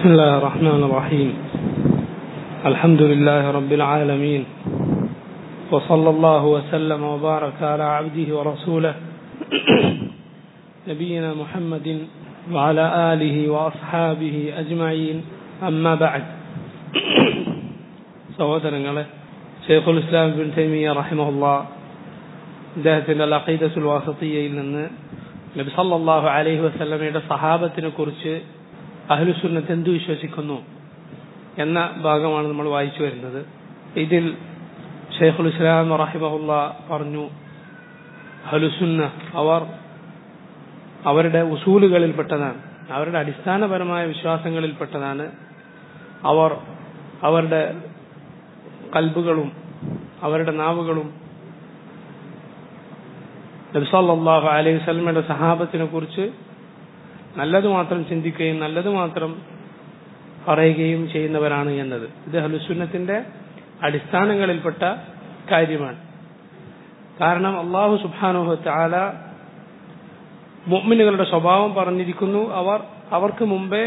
بسم الله الرحمن الرحيم الحمد لله رب العالمين وصلى الله وسلم وبارك على عبده ورسوله نبينا محمد وعلى آله وأصحابه أجمعين أما بعد സഹോദരങ്ങളെ ഷെയ്ഖുൽ ഇസ്ലാം ബിൻ തൈമിയ റഹിമഹുല്ല അദ്ദേഹത്തിന്റെ അഖീദത്തുൽ വാസത്തിയയിൽ നിന്ന് നബി സല്ലല്ലാഹു അലൈഹി വസല്ലമയുടെ സഹാബത്തിനെ കുറിച്ച് അഹ്ലുസുന്നത്ത് എന്തു വിശ്വസിക്കുന്നു എന്ന ഭാഗമാണ് നമ്മൾ വായിച്ചു വരുന്നത് ഇതിൽ ഷെയ്ഖുൽ ഇസ്ലാം റഹിമഹുല്ല പറഞ്ഞു അഹ്ലുസുന്ന അവർ അവരുടെ ഉസൂലുകളിൽപ്പെട്ടതാണ് അവരുടെ അടിസ്ഥാനപരമായ വിശ്വാസങ്ങളിൽപ്പെട്ടതാണ് അവർ അവരുടെ കൽബുകളും അവരുടെ നാവുകളും നബ്സല്ലാഹു അലൈഹി വസല്ലമയുടെ സഹാബത്തിനെ കുറിച്ച് നല്ലത് മാത്രം ചിന്തിക്കുകയും നല്ലത് മാത്രം പറയുകയും ചെയ്യുന്നവരാണ് എന്നത് ഇത് ഹലുസുന്നത്തിന്റെ അടിസ്ഥാനങ്ങളിൽപ്പെട്ട കാര്യമാണ് കാരണം അള്ളാഹു സുബാനുഹു താല മുഅ്മിനുകളുടെ സ്വഭാവം പറഞ്ഞിരിക്കുന്നു അവർ അവർക്ക് മുമ്പേ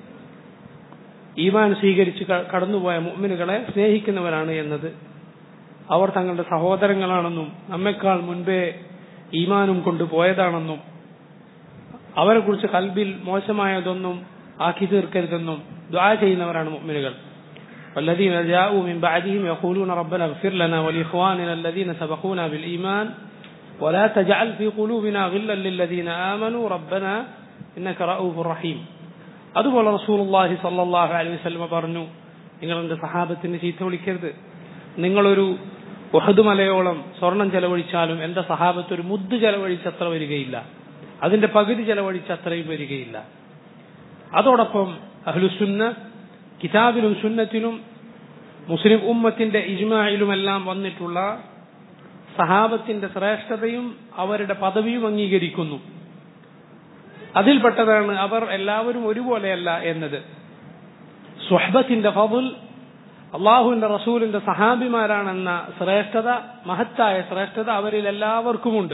ഈമാൻ സ്വീകരിച്ച് കടന്നുപോയ മുഅ്മിനുകളെ സ്നേഹിക്കുന്നവരാണ് എന്നത് അവർ തങ്ങളുടെ സഹോദരങ്ങളാണെന്നും നമ്മെക്കാൾ മുൻപേ ഈമാനും കൊണ്ടുപോയതാണെന്നും അവരെ കുറിച്ച് കൽബിൽ മോശമായതൊന്നും ആക്കി തീർക്കരുതെന്നും ദ്വാ ചെയ്യുന്നവരാണ് മുഅ്മിനുകൾ والذين جاءوا من بعدهم يقولون ربنا اغفر لنا ولإخواننا الذين سبقونا بالإيمان ولا تجعل في قلوبنا غلا للذين آمنوا ربنا إنك رؤوف رحيم അതുപോലെ റസൂലുള്ളാഹി സല്ലല്ലാഹു അലൈഹി വസല്ലം പറഞ്ഞു നിങ്ങൾ എന്റെ സഹാബത്തിന് ചീത്ത വിളിക്കരുത് നിങ്ങളൊരു ഉഹദ് മലയോളം സ്വർണം ചെലവഴിച്ചാലും എന്റെ സഹാബത്ത് ഒരു മുദ്ദ് ചെലവഴിച്ചത്ര വരികയില്ല അതിന്റെ പകുതി ചെലവഴിച്ച് അത്രയും വരികയില്ല അതോടൊപ്പം അഹ്ലുസുന്ന കിതാബിലും സുന്നത്തിലും മുസ്ലിം ഉമ്മത്തിന്റെ ഇജ്മായിലുമെല്ലാം വന്നിട്ടുള്ള സഹാബത്തിന്റെ ശ്രേഷ്ഠതയും അവരുടെ പദവിയും അംഗീകരിക്കുന്നു അതിൽപ്പെട്ടതാണ് അവർ എല്ലാവരും ഒരുപോലെയല്ല എന്നത് സ്വഹബത്തിന്റെ ഫബുൽ അള്ളാഹുവിന്റെ റസൂലിന്റെ സഹാബിമാരാണെന്ന ശ്രേഷ്ഠത മഹത്തായ ശ്രേഷ്ഠത അവരിൽ എല്ലാവർക്കുമുണ്ട്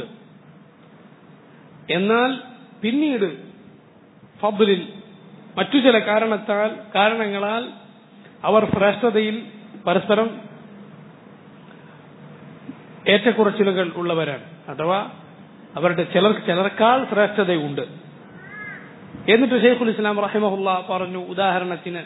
എന്നാൽ പിന്നീട് ഫബുലിൽ മറ്റു ചില കാരണത്താൽ കാരണങ്ങളാൽ അവർ ശ്രേഷ്ഠതയിൽ പരസ്പരം ഏറ്റക്കുറച്ചിലുകൾ ഉള്ളവരാണ് അഥവാ അവരുടെ ചിലർ ചിലർക്കാൾ ശ്രേഷ്ഠതയുണ്ട് എന്നിട്ട് ഷെയ്ഖുൽ ഇസ്ലാം റഹിമഹുല്ല പറഞ്ഞു ഉദാഹരണത്തിന്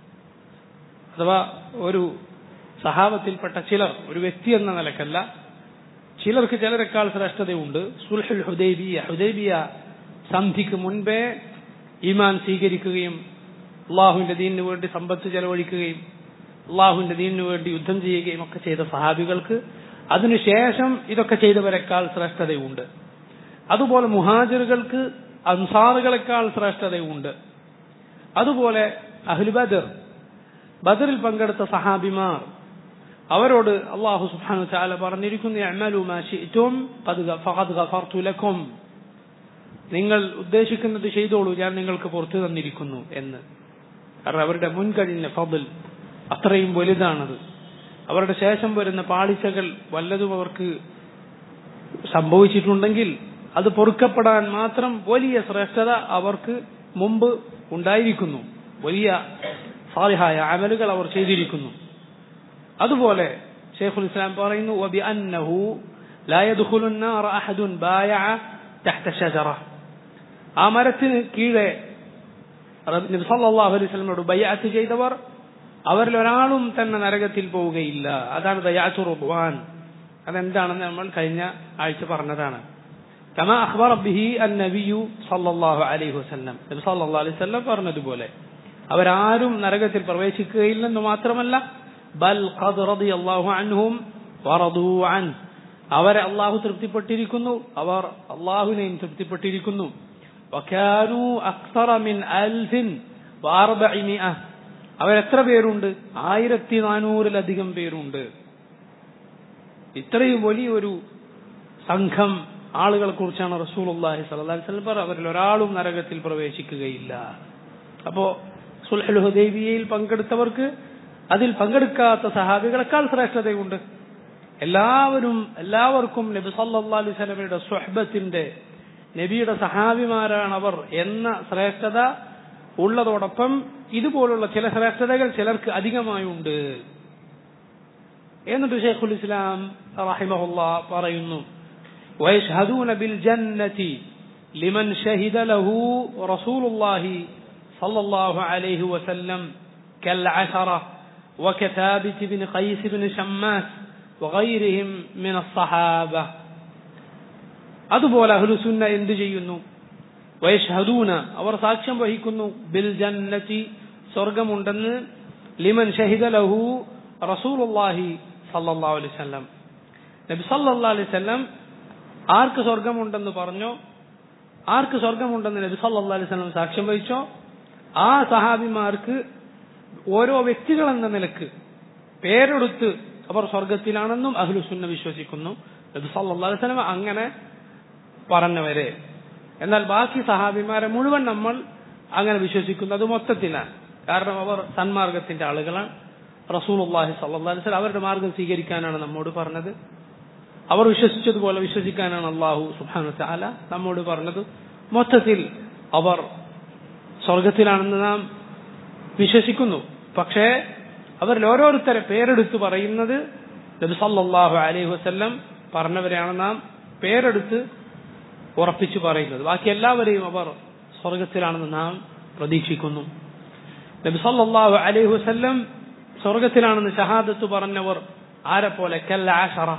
അഥവാ ഒരു സഹാബത്തിൽപ്പെട്ട ചിലർ ഒരു വ്യക്തി എന്ന നിലക്കല്ല ചിലർക്ക് ചിലരെക്കാൾ ശ്രേഷ്ഠതയുണ്ട് സുൽഹുൽ ഹുദൈബിയ ഹുദൈബിയ സന്ധിക്ക് മുൻപേ ഈമാൻ സ്വീകരിക്കുകയും അള്ളാഹുവിന്റെ ദീനിനു വേണ്ടി സമ്പത്ത് ചെലവഴിക്കുകയും അള്ളാഹുവിന്റെ ദീനിനു വേണ്ടി യുദ്ധം ചെയ്യുകയും ഒക്കെ ചെയ്ത സഹാബികൾക്ക് അതിനുശേഷം ഇതൊക്കെ ചെയ്തവരെക്കാൾ ശ്രേഷ്ഠതയുണ്ട് അതുപോലെ മുഹാജിറുകൾക്ക് അൻസാറുകളെക്കാൾ ശ്രേഷ്ഠതയുണ്ട് അതുപോലെ അഹ്ലു ബദർ ബദറിൽ പങ്കെടുത്ത സഹാബിമാർ അവരോട് അള്ളാഹു സുബ്ഹാനഹു വതആല പറഞ്ഞിരിക്കുന്നു അമലു മാ ശിഅ്തും ഖദ് ഫഖദ് ഗഫർതു ലക്കും നിങ്ങൾ ഉദ്ദേശിക്കുന്നത് ചെയ്തോളൂ ഞാൻ നിങ്ങൾക്ക് പുറത്തു തന്നിരിക്കുന്നു എന്ന് കാരണം അവരുടെ മുൻകഴിഞ്ഞ ഫضൽ അത്രയും വലുതാണത് അവരുടെ ശേഷം വരുന്ന പാളിച്ചകൾ വല്ലതും അവർക്ക് സംഭവിച്ചിട്ടുണ്ടെങ്കിൽ അത് പൊറുക്കപ്പെടാൻ മാത്രം വലിയ ശ്രേഷ്ഠത അവർക്ക് മുമ്പ് ഉണ്ടായിരിക്കുന്നു വലിയ സാലിഹായ അമലുകൾ അവർ ചെയ്തിരിക്കുന്നു അതുപോലെ ഷെയ്ഖുൽ ഇസ്ലാം പറയുന്നു وبأنه لا يدخل النار أحد بايع تحت شجرة ആ മരത്തിന് കീഴെ നബി സല്ലല്ലാഹു അലൈഹി വസല്ലമയോട് ബൈഅത്ത് ചെയ്തവർ അവരിൽ ഒരാളും തന്നെ നരകത്തിൽ പോവുകയില്ല അതാണ് ബൈഅത്തു റുദ്വാൻ അതെന്താണെന്ന് നമ്മൾ കഴിഞ്ഞ ആഴ്ച പറഞ്ഞതാണ് കമ അഖ്ബറ ബിഹി അന്നബിയു സല്ലല്ലാഹു അലൈഹി വസല്ലം നബി സല്ലല്ലാഹു അലൈഹി വസല്ലം പറഞ്ഞതുപോലെ അവരാരും നരകത്തിൽ പ്രവേശിക്കുകയില്ലെന്ന് മാത്രമല്ല ബൽ ഖദ് റളിയല്ലാഹു അൻഹും വറദു അൻ അവരെ അള്ളാഹു തൃപ്തിപ്പെട്ടിരിക്കുന്നു അവർ അള്ളാഹുവിനെയും തൃപ്തിപ്പെട്ടിരിക്കുന്നു വക്കാനു അക്സറ മിൻ അൽഫിൻ വാർബഇമിഅ അവരെത്ര പേരുണ്ട് ആയിരത്തി നാനൂറിലധികം പേരുണ്ട് ഇത്രയും വലിയൊരു സംഘം ആളുകളെ കുറിച്ചാണ് റസൂലുള്ളാഹി സ്വല്ലല്ലാഹി അലൈഹി വസല്ലം അവരിൽ ഒരാളും നരകത്തിൽ പ്രവേശിക്കുകയില്ല അപ്പോ സുൽഹുൽ ഹുദൈബിയയിൽ പങ്കെടുത്തവർക്ക് അതിൽ പങ്കെടുക്കാത്ത സഹാബികളെക്കാൾ ശ്രേഷ്ഠതയുണ്ട് എല്ലാവരും എല്ലാവർക്കും നബി സല്ലല്ലാഹു അലൈഹി വസല്ലമയുടെ സ്വഹബത്തിന്റെ നബിയുടെ സഹാബിമാരാണ് അവർ എന്ന ശ്രേഷ്ഠത ഉള്ളതോടൊപ്പം ഇതുപോലുള്ള ചില ശ്രേഷ്ഠതകൾ ചിലർക്ക് അധികമായുണ്ട് എന്നിട്ട് ഷെയ്ഖുൽ ഇസ്ലാം റഹിമഹുല്ല പറയുന്നു ويشهدون بالجنة لمن شهد له رسول الله صلى الله عليه وسلم كالعشرة وكثابت بن قيس بن شماس وغيرهم من الصحابة അതുപോലെ അഹ്ലുസുന്ന എന്ത് ചെയ്യുന്നു വയഷ്ഹദൂന അവർ സാക്ഷ്യം വഹിക്കുന്നു ബിൽ ജന്നതി സ്വർഗമുണ്ടെന്ന് ലിമൻ ഷഹിദ ലഹു റസൂലുള്ളാഹി സല്ലല്ലാഹു അലൈഹി വസല്ലം നബി സല്ലല്ലാഹു അലൈഹി വസല്ലം ആർക്ക് സ്വർഗമുണ്ടെന്ന് പറഞ്ഞോ ആർക്ക് സ്വർഗമുണ്ടെന്ന് നബി സല്ലല്ലാഹു അലൈഹി വസല്ലം സാക്ഷ്യം വഹിച്ചോ ആ സഹാബിമാർക്ക് ഓരോ വ്യക്തികൾ എന്ന നിലക്ക് പേരെടുത്ത് അവർ സ്വർഗത്തിലാണെന്നും അഹ്ലുസുന്ന വിശ്വസിക്കുന്നു നബി സല്ലല്ലാഹു അലൈഹി വസല്ലം അങ്ങനെ പറഞ്ഞവരെ എന്നാൽ ബാക്കി സഹാബിമാരെ മുഴുവൻ നമ്മൾ അങ്ങനെ വിശ്വസിക്കുന്നത് മൊത്തത്തിലാണ് കാരണം അവർ സന്മാർഗത്തിന്റെ ആളുകളാണ് റസൂലുള്ളാഹി സല്ലല്ലാഹു അലൈഹി വസല്ലം അവരുടെ മാർഗം സ്വീകരിക്കാനാണ് നമ്മോട് പറഞ്ഞത് അവർ വിശ്വസിച്ചതുപോലെ വിശ്വസിക്കാനാണ് അള്ളാഹു സുബ്ഹാനഹു തആല നമ്മോട് പറഞ്ഞത് മൊത്തത്തിൽ അവർ സ്വർഗത്തിലാണെന്ന് നാം വിശ്വസിക്കുന്നു പക്ഷേ അവരിൽ ഓരോരുത്തരെ പേരെടുത്ത് പറയുന്നത് നബി സല്ലല്ലാഹു അലൈഹി വസല്ലം പറഞ്ഞവരെയാണ് നാം പേരെടുത്ത് ഉറപ്പിച്ചു പറയുന്നത് ബാക്കി എല്ലാവരെയും അവർ സ്വർഗത്തിലാണെന്ന് നാം പ്രതീക്ഷിക്കുന്നു നബി സല്ലല്ലാഹു അലൈഹി വസല്ലം സ്വർഗത്തിലാണെന്ന് ഷഹാദത്ത് പറഞ്ഞവർ ആരെ പോലെ കൽ ആഷറ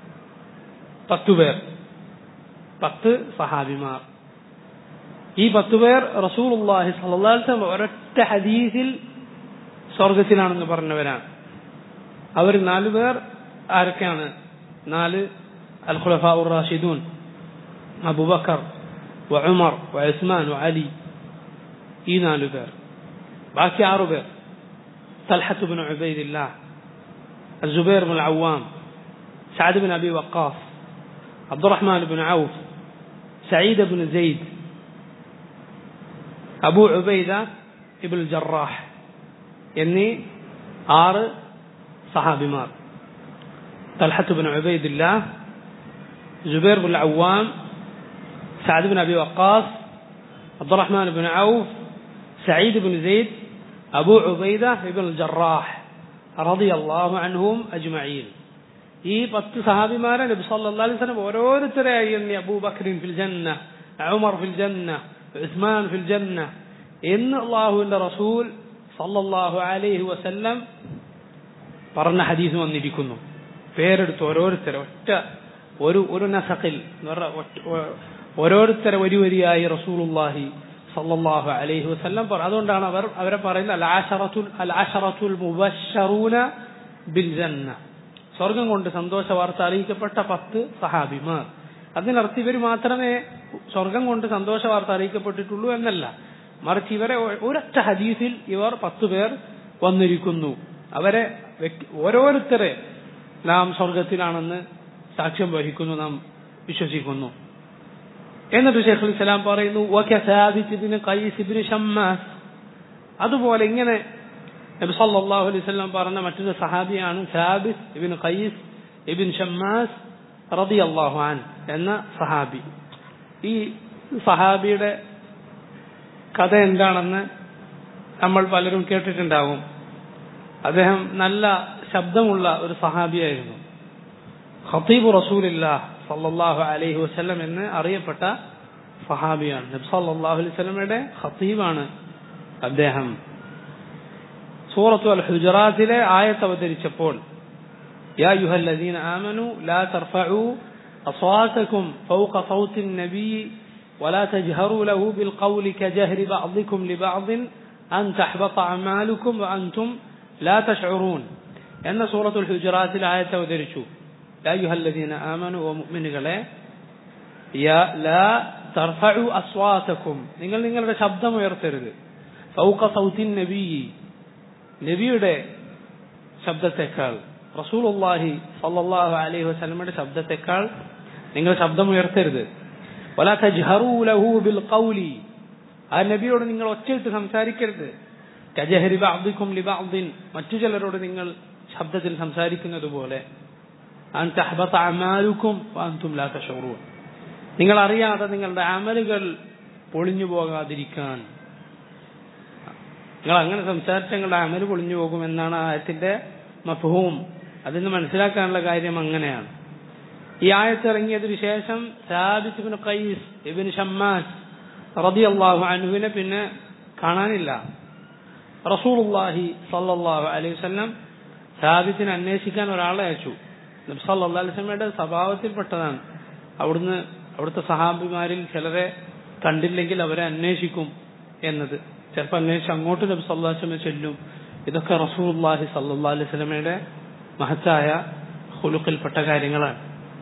പത്തു പേർ പത്ത് സഹാബിമാർ ഈ പത്തു പേർ റസൂലുള്ളാഹി സ്വല്ലല്ലാഹു അലൈഹി വസല്ലം ഒരൊറ്റ ഹദീസിൽ സ്വർഗത്തിലാണെന്ന് പറഞ്ഞവരാണ് അവർ നാലു പേർ ആരൊക്കെയാണ് നാല് അൽ ഖുലഫാ ഉർ റാഷിദൂൻ അബൂബക്കർ وعمر وعثمان وعلي ഈ നാലു പേർ ബാക്കി ആറു പേർ طلحة بن عبيد الله الزبير بن العوام سعد بن أبي وقاص عبد الرحمن بن عوف سعيد بن زيد أبو عبيدة ابن الجراح എന്നീ ആറ് സഹാബിമാർ طلحة بن عبيد الله زبير بن العوام سعد بن أبي وقاص عبد الرحمن بن عوف سعيد بن زيد أبو عبيدة بن الجراح رضي الله عنهم أجمعين ഈ പത്ത് സഹാബിമാരെ നബി സല്ലല്ലാഹു അലൈഹി വസല്ലം ഓരോരുത്തരെയായി എണ്ണി അബൂബക്രിൻ ഫിൽ ജന്ന ഉമർ ഫിൽ ജന്ന ഉസ്മാൻ ഫിൽ ജന്ന എന്ന് അള്ളാഹുവിന്റെ റസൂൽ സല്ലല്ലാഹു അലൈഹി വസല്ലം പറഞ്ഞ ഹദീസ് വന്നിരിക്കുന്നു പേരെടുത്ത് ഓരോരുത്തരെ ഒറ്റ ഒരു ഒരു നസഖിൽ എന്ന് പറഞ്ഞാ ഒറ്റ- ഒ- ഓരോരുത്തരെ വരി വരിയായി റസൂലുള്ളാഹി സല്ലല്ലാഹു അലൈഹി വസല്ലം പറ അതുകൊണ്ടാണ് അവർ അവരെ പറയുന്നത് അൽ ആശറത്തുൽ അൽ ആശറത്തുൽ മുബശ്ശറൂന ബിൽ ജന്ന സ്വർഗം കൊണ്ട് സന്തോഷ വാർത്ത അറിയിക്കപ്പെട്ട പത്ത് സഹാബിമാർ അതിനർത്ഥം ഇവർ മാത്രമേ സ്വർഗം കൊണ്ട് സന്തോഷ വാർത്ത അറിയിക്കപ്പെട്ടിട്ടുള്ളൂ എന്നല്ല മറിച്ച് ഇവരെ ഒ- ഒരൊറ്റ ഹദീസിൽ ഇവർ പത്തു പേർ വന്നിരിക്കുന്നു അവരെ വ്യക്തി ഓരോരുത്തരെ നാം സ്വർഗത്തിലാണെന്ന് സാക്ഷ്യം വഹിക്കുന്നു നാം വിശ്വസിക്കുന്നു എന്നിട്ട് ഷെയ്ഖുൽ ഇസ്ലാം പറയുന്നു "വകസാബിത്ത് ഇബ്നു ഖൈസ് ഇബ്നു ഷമ്മാസ് അതുപോലെ ഇങ്ങനെ നബി സല്ലല്ലാഹു അലൈഹി വസല്ലം പറഞ്ഞ മറ്റൊരു സഹാബിയാണ് സാബിസ് ഇബ്നു ഖൈസ് ഇബ്ൻ ഷമ്മാസ് റളിയല്ലാഹു അൻ എന്ന സഹാബി ഈ സഹാബിയുടെ കഥ എന്താണെന്ന് നമ്മൾ പലരും കേട്ടിട്ടുണ്ടാവും അദ്ദേഹം നല്ല ശബ്ദമുള്ള ഒരു സഹാബിയായിരുന്നു ഖത്തീബ് റസൂലില്ല സല്ലല്ലാഹു അലൈഹി വസല്ലം എന്ന് അറിയപ്പെട്ട സഹാബിയാണ് നബി സല്ലല്ലാഹു അലൈഹി വസല്ലമയുടെ ഖത്തീബാണ് അദ്ദേഹം സൂറത്തു അൽ ഹുജറാത്തിലെ ആയത്ത് അവതരിച്ചപ്പോൾ يا أيها الذين آمنوا لا ترفعوا أصواتكم فوق صوت النبي ولا تجهروا له بالقول كجهر بعضكم لبعض أن تحبط أعمالكم وأنتم لا تشعرون എന്ന സൂറത്തുൽ ഹുജറാത്തിൽ ആയത്തെ അവതരിച്ചു യാ അയ്യുഹല്ലദീന ആമനു ഓ മുഅ്മിനുകളെ യാ ലാ തർഫഉ അസ്വാതക്കും നിങ്ങൾ നിങ്ങളുടെ ശബ്ദം ഉയർത്തരുത് ഫൗക സൗത്തിൻ നബി നബിയുടെ ശബ്ദത്തെക്കാൾ റസൂലുള്ളാഹി സല്ലല്ലാഹു അലൈഹി വസല്ലമയുടെ ശബ്ദത്തെക്കാൾ നിങ്ങൾ ശബ്ദം ഉയർത്തരുത് വലാ തജ്ഹറൂ ലഹു ബിൽ ഖൗലി ആ നബിയോട് നിങ്ങൾ ഒച്ചയിട്ട് സംസാരിക്കരുത് കജഹരി ബഅദിക്കും ലിബഅദിൻ മറ്റു ചിലരോട് നിങ്ങൾ ശബ്ദത്തിൽ സംസാരിക്കുന്നത് പോലെ അൻ തഹ്ബത അമാലുക്കും വഅൻതും ലാ തശഊറൂൻ നിങ്ങൾ അറിയാതെ നിങ്ങളുടെ അമലുകൾ പൊളിഞ്ഞു പോകാതിരിക്കാൻ നിങ്ങൾ അങ്ങനെ സംസാരിച്ച നിങ്ങളുടെ അമല് പൊളിഞ്ഞു പോകും എന്നാണ് ആ ആയത്തിന്റെ മഫഹൂം അതിന് മനസ്സിലാക്കാനുള്ള കാര്യം അങ്ങനെയാണ് ഈ ആയത്ത് ഇറങ്ങിയതിനു ശേഷം സാബിത്ത് ഇബ്നു ഖൈസ് ഇബ്നു ഷമ്മാസ് റളിയല്ലാഹു അൻഹുവിനെ പിന്നെ കാണാനില്ല റസൂലുള്ളാഹി സല്ലല്ലാഹു അലൈഹി വസല്ലം സാബിത്തിനെ അന്വേഷിക്കാൻ ഒരാളെ അയച്ചു നബി സല്ലല്ലാഹു അലൈഹി വസല്ലമയുടെ സ്വഭാവത്തിൽപ്പെട്ടതാണ് അവിടുന്ന് അവിടുത്തെ സഹാബിമാരിൽ ചിലരെ കണ്ടില്ലെങ്കിൽ അവരെ അന്വേഷിക്കും എന്നത് ചിലപ്പോൾ അന്വേഷിച്ച് അങ്ങോട്ട് നബി സല്ലല്ലാഹു അലൈഹി വസല്ലം ചെല്ലും ഇതൊക്കെ റസൂലുള്ളാഹി സല്ലല്ലാഹു അലൈഹി വസല്ലമയുടെ മഹത്തായ ഹുലുക്കിൽപ്പെട്ട കാര്യങ്ങളാണ്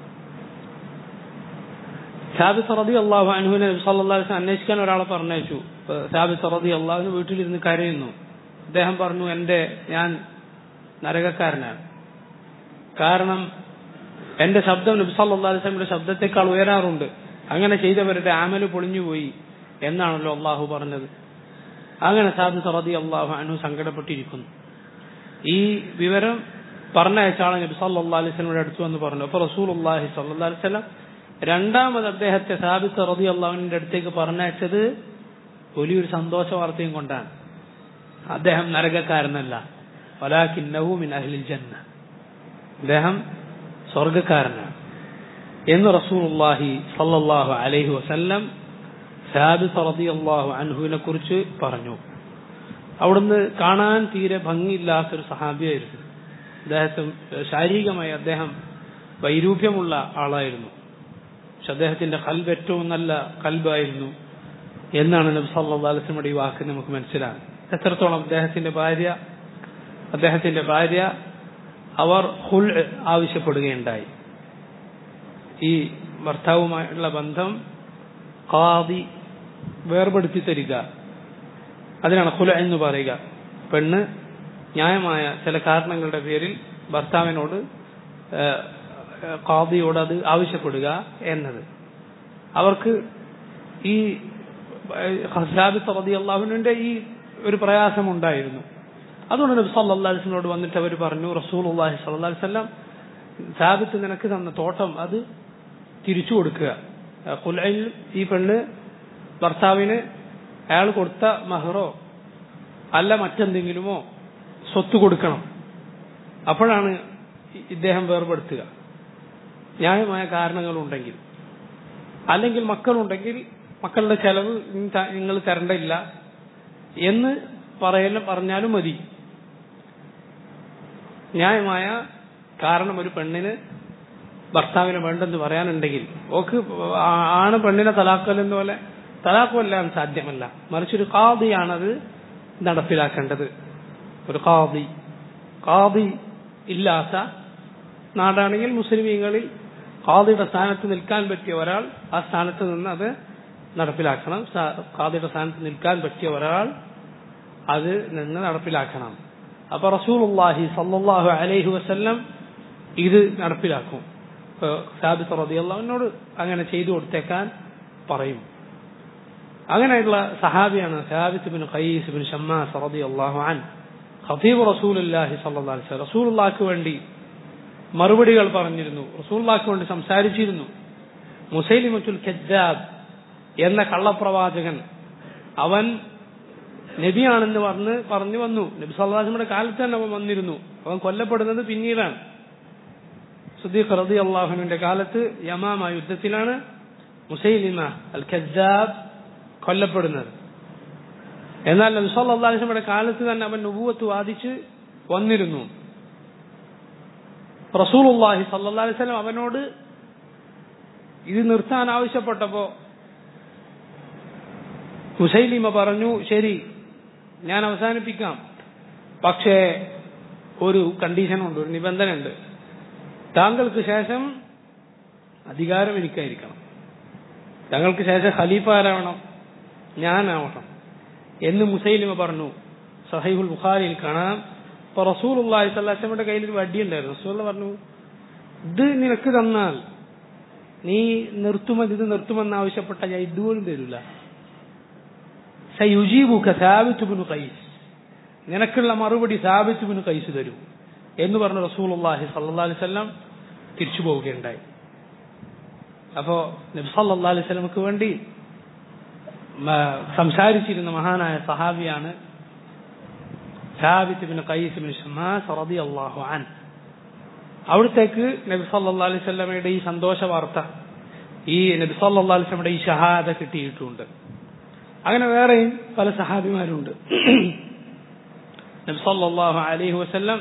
സാബിത്ത് റതി അള്ളാഹു അനുവിനെ നബി സല്ലല്ലാഹു അലൈഹി വസല്ലം അന്വേഷിക്കാൻ ഒരാളെ പറഞ്ഞയച്ചു സാബിത്ത് റതി അള്ളാഹുവിന് വീട്ടിലിരുന്ന് കരയുന്നു അദ്ദേഹം പറഞ്ഞു എന്റെ ഞാൻ നരകക്കാരനാണ് കാരണം എന്റെ ശബ്ദം നബി സല്ലല്ലാഹു അലൈഹി വസല്ലമയുടെ ശബ്ദത്തെക്കാൾ ഉയരാറുണ്ട് അങ്ങനെ ചെയ്തവരുടെ ആമല് പൊളിഞ്ഞുപോയി എന്നാണല്ലോ അള്ളാഹു പറഞ്ഞത് അങ്ങനെ സാബിത്ത് റതി അള്ളാഹു അനു സങ്കടപ്പെട്ടിരിക്കുന്നു ഈ വിവരം പറഞ്ഞയച്ച ആളെ നബി സല്ലല്ലാഹു അലൈഹി വസല്ലമയുടെ അടുത്ത് വന്ന് പറഞ്ഞു അപ്പൊ റസൂലുള്ളാഹി സല്ലല്ലാഹു അലൈഹി വസല്ലം രണ്ടാമത് അദ്ദേഹത്തെ സാബിത്ത് റതി അള്ളാഹുവിന്റെ അടുത്തേക്ക് പറഞ്ഞയച്ചത് വലിയൊരു സന്തോഷ വാർത്തയും കൊണ്ടാണ് അദ്ദേഹം നരകക്കാരനല്ല വലാക്കിന്നഹു മിൻ അഹ്ലിൽ ജന്ന അദ്ദേഹം സ്വർഗക്കാരനാണ് എന്ന് റസൂലുള്ളാഹി സല്ലല്ലാഹു അലൈഹി വസല്ലം സാബിത്ത് റളിയല്ലാഹു അൻഹുവിനെ കുറിച്ച് പറഞ്ഞു അവിടുന്ന് കാണാൻ തീരെ ഭംഗിയില്ലാത്തൊരു സഹാബിയായിരുന്നു അദ്ദേഹത്തെ ശാരീരികമായി അദ്ദേഹം വൈരൂപ്യമുള്ള ആളായിരുന്നു പക്ഷെ അദ്ദേഹത്തിന്റെ കൽബ് ഏറ്റവും നല്ല കൽബായിരുന്നു എന്നാണ് നബി സല്ലല്ലാഹു അലൈഹി വസല്ലമയുടെ ഈ വാക്ക് നമുക്ക് മനസ്സിലാകും എത്രത്തോളം അദ്ദേഹത്തിന്റെ ഭാര്യ അദ്ദേഹത്തിന്റെ ഭാര്യ അവർ ഹുൽ ആവശ്യപ്പെടുകയുണ്ടായി ഈ ഭർത്താവുമായുള്ള ബന്ധം ഖാദി വേർപെടുത്തി തരിക അതിനാണ് ഹുല എന്ന് പറയുക പെണ്ണ് ന്യായമായ ചില കാരണങ്ങളുടെ പേരിൽ ഭർത്താവിനോട് ഖാദിയോട് അത് ആവശ്യപ്പെടുക എന്നത് അവർക്ക് ഈ ഹസാബിത്ത് റതി അള്ളാഹുവിന്റെ ഈ ഒരു പ്രയാസമുണ്ടായിരുന്നു അതുകൊണ്ട് നബി സല്ലല്ലാഹു അലൈഹി വസല്ലമയോട് വന്നിട്ട് അവർ പറഞ്ഞു റസൂലുള്ളാഹി സ്വല്ലല്ലാഹു അലൈഹി വസല്ലം സാബിത്ത് നിനക്ക് തന്ന തോട്ടം അത് തിരിച്ചു കൊടുക്കുക ഖുലൈൽ ഈ പെണ്ണ് ഭർത്താവിന് അയാൾ കൊടുത്ത മഹറോ അല്ല മറ്റെന്തെങ്കിലുമോ സ്വത്ത് കൊടുക്കണം അപ്പോഴാണ് ഇദ്ദേഹം വേർപെടുത്തുക ന്യായമായ കാരണങ്ങളുണ്ടെങ്കിൽ അല്ലെങ്കിൽ മക്കളുണ്ടെങ്കിൽ മക്കളുടെ ചെലവ് നിങ്ങൾ തരണ്ടില്ല എന്ന് പറയലും പറഞ്ഞാലും മതി ന്യായമായ കാരണം ഒരു പെണ്ണിന് ഭർത്താവിന് വേണ്ടെന്ന് പറയാനുണ്ടെങ്കിൽ ഓക്ക് ആണ് പെണ്ണിനെ തലാക്കലെന്ന പോലെ തലാക്കുമല്ലാൻ സാധ്യമല്ല മറിച്ചൊരു കാദിയാണത് നടപ്പിലാക്കേണ്ടത് ഒരു കാദി കാദി ഇല്ലാത്ത നാടാണെങ്കിൽ മുസ്ലിമീങ്ങളിൽ കാദിയുടെ സ്ഥാനത്ത് നിൽക്കാൻ പറ്റിയ ഒരാൾ ആ സ്ഥാനത്ത് നിന്ന് അത് നടപ്പിലാക്കണം കാദിയുടെ സ്ഥാനത്ത് നിൽക്കാൻ പറ്റിയ ഒരാൾ അത് നിന്ന് നടപ്പിലാക്കണം അപ്പൊ റസൂലുള്ളാഹി സല്ലല്ലാഹു അലൈഹി വസല്ലം ഇത് നടപ്പിലാക്കും സാബിത്ത് റളിയല്ലാഹുവിനോട് അങ്ങനെ ചെയ്തു കൊടുത്തേക്കാൻ പറയും അങ്ങനെയുള്ള സഹാബിയാണ് Thabit bin Qais bin Shammas റളിയല്ലാഹു അൻ ഖതീബ് റസൂലുള്ളാഹി സല്ലല്ലാഹു അലൈഹി വസല്ലം റസൂലുള്ളാഹിക്ക് വേണ്ടി മറുപടികൾ പറഞ്ഞിരുന്നു റസൂലുള്ളാഹിക്ക് വേണ്ടി സംസാരിച്ചിരുന്നു മുസൈലിമത്തുൽ കജ്ജാബ് എന്ന കള്ളപ്രവാചകൻ അവൻ നബിയാണെന്ന് പറഞ്ഞ് പറഞ്ഞു വന്നു നബി സല്ലാസ്മയുടെ കാലത്ത് തന്നെ അവൻ വന്നിരുന്നു അവൻ കൊല്ലപ്പെടുന്നത് പിന്നീടാണ് സുദീഖ് റതി അള്ളാഹുവിന്റെ കാലത്ത് യമാമ യുദ്ധത്തിലാണ് മുസൈലിമ അൽ ഖജാബ് കൊല്ലപ്പെടുന്നത് എന്നാൽ നബി സല്ലാസ്മയുടെ കാലത്ത് തന്നെ അവൻ നുപൂവത്ത് വാദിച്ച് വന്നിരുന്നു റസൂലുള്ളാഹി സല്ലല്ലാഹു അലൈഹി വസല്ലം അവനോട് ഇത് നിർത്താൻ ആവശ്യപ്പെട്ടപ്പോ മുസൈലിമ പറഞ്ഞു ശരി ഞാൻ അവസാനിപ്പിക്കാം പക്ഷേ ഒരു കണ്ടീഷനുണ്ട് ഒരു നിബന്ധനയുണ്ട് താങ്കൾക്ക് ശേഷം അധികാരം എനിക്കായിരിക്കണം താങ്കൾക്ക് ശേഷം ഖലീഫ ആരാവണം ഞാനാവണം എന്ന് മുസൈലിമ പറഞ്ഞു സഹൈബുൽ ബുഖാരിയിൽ കാണാം ഇപ്പൊ റസൂൽ അള്ളാഹി സ്വല്ലാച്ചമ്മയുടെ കയ്യിൽ ഒരു വടി ഉണ്ടായിരുന്നു റസൂൽ പറഞ്ഞു ഇത് നിനക്ക് തന്നാൽ നീ നിർത്തുമത് ഇത് നിർത്തുമെന്ന് ആവശ്യപ്പെട്ട ഞാൻ ഇതുപോലും തരില്ല സയുജീബുക സാബിത്തുബിനു കൈസ് നിനക്കുള്ള മറുപടി സാബിത്തുബിനു കൈസ് തരൂ എന്ന് പറഞ്ഞ റസൂലുള്ളാഹി സല്ലല്ലാഹു അലൈഹി വസല്ലം തിരിച്ചു പോവുകയുണ്ടായി അപ്പോ നബി സല്ലല്ലാഹു അലൈഹി വസല്ലമക്ക് വേണ്ടി സംസാരിച്ചിരുന്ന മഹാനായ സഹാബിയാണ് Thabit bin Qais bin Shammas റളിയല്ലാഹു അൻ അവിടത്തേക്ക് നബി സല്ലല്ലാഹു അലൈഹി വസല്ലമയുടെ ഈ സന്തോഷ വാർത്ത ഈ നബി സല്ലല്ലാഹു അലൈഹി വസല്ലമയുടെ ഈ ഷഹാദ കിട്ടിയിട്ടുണ്ട് അങ്ങനെ വേറെയും പല സഹാബിമാരുണ്ട് നബി സല്ലല്ലാഹു അലൈഹി വസല്ലം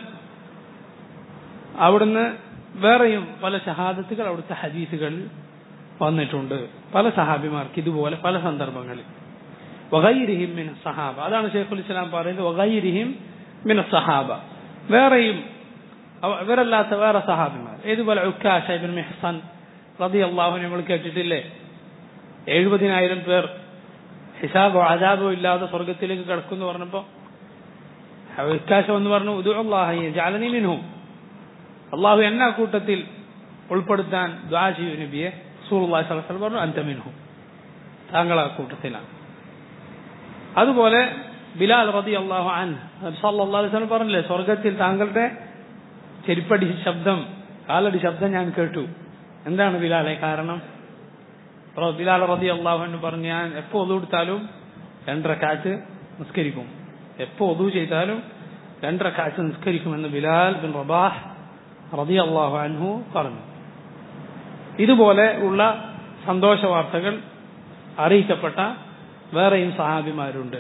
അവിടുന്ന് വേറെയും പല ഷഹാദത്തുകൾ അവിടുത്തെ ഹദീസുകളിൽ വന്നിട്ടുണ്ട് പല സഹാബിമാർക്ക് ഇതുപോലെ പല സന്ദർഭങ്ങളിൽ വഗൈരിഹിം മിന സഹാബ അതാണ് ഷെയ്ഖുൽ ഇസ്ലാം പറയുന്നത് വഗൈരിഹിം മിന സഹാബ വേറെയും അവ- ഇവരല്ലാത്ത വേറെ സഹാബിമാർ ഏതുപോലെ ഉക്കാശ ഇബ്നു മെഹ്സൻ റതി അള്ളാഹു നമ്മൾ കേട്ടിട്ടില്ലേ എഴുപതിനായിരം പേർ ഹിസാബോ അജാബോ ഇല്ലാതെ സ്വർഗത്തിലേക്ക് കിടക്കുന്നു പറഞ്ഞപ്പോ ഉക്കാശ എന്ന് പറഞ്ഞു ഉദു അള്ളാഹി ജാലനി മിൻഹും അള്ളാഹു എന്ന കൂട്ടത്തിൽ ഉൾപ്പെടുത്താൻ ദ്വാ ചെയ്യൂ നബിയെ സൂറുല്ലാഹി സ്വല്ലല്ലാഹു അലൈഹി വസല്ലം പറഞ്ഞു അന്ത മിൻഹും താങ്കൾ ആ കൂട്ടത്തിലാണ് അതുപോലെ ബിലാൽ റതി അള്ളാഹു അൻ സല്ലല്ലാഹു അലൈഹി വസല്ലം പറഞ്ഞില്ലേ സ്വർഗത്തിൽ താങ്കളുടെ ചെരുപ്പടി ശബ്ദം കാലടി ശബ്ദം ഞാൻ കേട്ടു എന്താണ് ബിലാലെ കാരണം റ- ബിലാൽ റതി അള്ളാഹു എന്ന് പറഞ്ഞു ഞാൻ എപ്പോ ഒതു കൊടുത്താലും രണ്ടര കാറ്റ് നിസ്കരിക്കും എപ്പോ ഒതു ചെയ്താലും രണ്ടര കാറ്റ് നിസ്കരിക്കുമെന്ന് ബിലാൽ ബിൻ റബാഹ് റതി അള്ളാഹു അൻഹു പറഞ്ഞു ഇതുപോലെ ഉള്ള സന്തോഷ വാർത്തകൾ അറിയിക്കപ്പെട്ട വേറെയും സഹാബിമാരുണ്ട്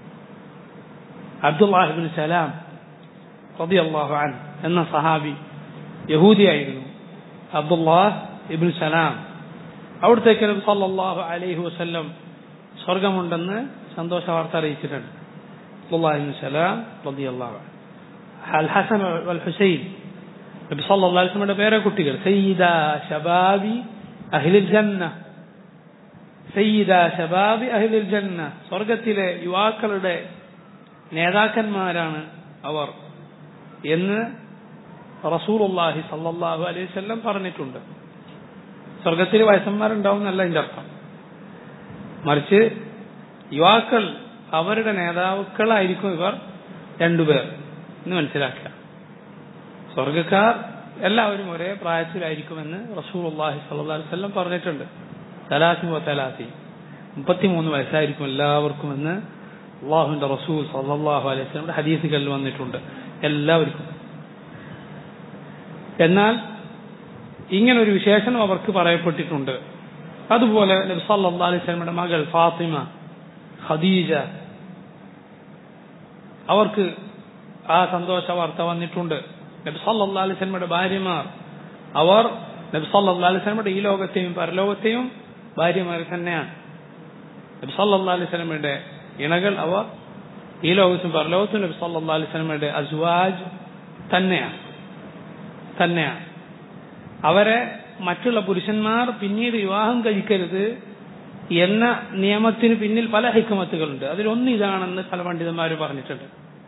അബ്ദുല്ലാഹിബിൻ സലാം റതി അള്ളാഹു അൻ എന്ന സഹാബി യഹൂദിയായിരുന്നു അബ്ദുല്ലാഹ് ഇബിൻ സലാം അവിടുത്തേക്ക് നബി സല്ലല്ലാഹു അലൈഹി വസല്ലം സ്വർഗമുണ്ടെന്ന് സന്തോഷ വാർത്ത അറിയിച്ചിട്ടുണ്ട് അബ്ദുല്ലാഹ് ഇബ്ൻ സലാം റളിയല്ലാഹു അൻഹു അൽ ഹസൻ വൽ ഹുസൈൻ നബി സല്ലല്ലാഹു അലൈഹി വസല്ലമയുടെ പേരെ കുട്ടികൾ സയ്യിദ ശബാബി അഹ്ലിൽ ജന്ന സയ്യിദ ശബാബി അഹ്ലിൽ ജന്ന സ്വർഗത്തിലെ യുവാക്കളുടെ നേതാക്കന്മാരാണ് അവർ എന്ന് റസൂലുള്ളാഹി സല്ലല്ലാഹു അലൈഹി വസല്ലം പറഞ്ഞിട്ടുണ്ട് സ്വർഗത്തിൽ വയസ്സന്മാരുണ്ടാവും എന്നല്ല അതിന്റെ അർത്ഥം മറിച്ച് യുവാക്കൾ അവരുടെ നേതാക്കളായിരിക്കും ഇവർ രണ്ടുപേർ എന്ന് മനസ്സിലാക്കുക സ്വർഗക്കാർ എല്ലാവരും ഒരേ പ്രായത്തിലായിരിക്കുമെന്ന് റസൂൽ അള്ളാഹി സല്ലല്ലാഹു അലൈഹി വസല്ലം പറഞ്ഞിട്ടുണ്ട് തലാസി വ തലാസി മുപ്പത്തിമൂന്ന് വയസ്സായിരിക്കും എല്ലാവർക്കും എന്ന് അള്ളാഹുവിന്റെ റസൂൽ സല്ലല്ലാഹു അലൈഹി വസല്ലമയുടെ ഹദീസുകളിൽ വന്നിട്ടുണ്ട് എല്ലാവർക്കും എന്നാൽ ഇങ്ങനെ ഒരു വിശേഷണം അവർക്ക് പറയപ്പെട്ടിട്ടുണ്ട് അതുപോലെ നബി സല്ലല്ലാഹു അലൈഹി വസല്ലമയുടെ മകൾ ഫാത്തിമ ഖദീജ അവർക്ക് ആ സന്തോഷ വാർത്ത വന്നിട്ടുണ്ട് നബി സല്ലല്ലാഹു അലൈഹി വസല്ലമയുടെ ഭാര്യമാർ അവർ നബി സല്ലല്ലാഹു അലൈഹി വസല്ലമയുടെ ഈ ലോകത്തെയും പരലോകത്തെയും ഭാര്യമാർ തന്നെയാണ് നബി സല്ലല്ലാഹു അലൈഹി വസല്ലമയുടെ ഇണകൾ അവർ ഈ ലോകത്തും പരലോകത്തും നബി സല്ലല്ലാഹു അലൈഹി വസല്ലമയുടെ അസ്വാജ് തന്നെയാണ് തന്നെയാണ് അവരെ മറ്റുള്ള പുരുഷന്മാർ പിന്നീട് വിവാഹം കഴിക്കരുത് എന്ന നിയമത്തിന് പിന്നിൽ പല ഹിക്കുമത്തുകളുണ്ട് അതിലൊന്ന് ഇതാണെന്ന് പല പണ്ഡിതന്മാർ പറഞ്ഞിട്ടുണ്ട്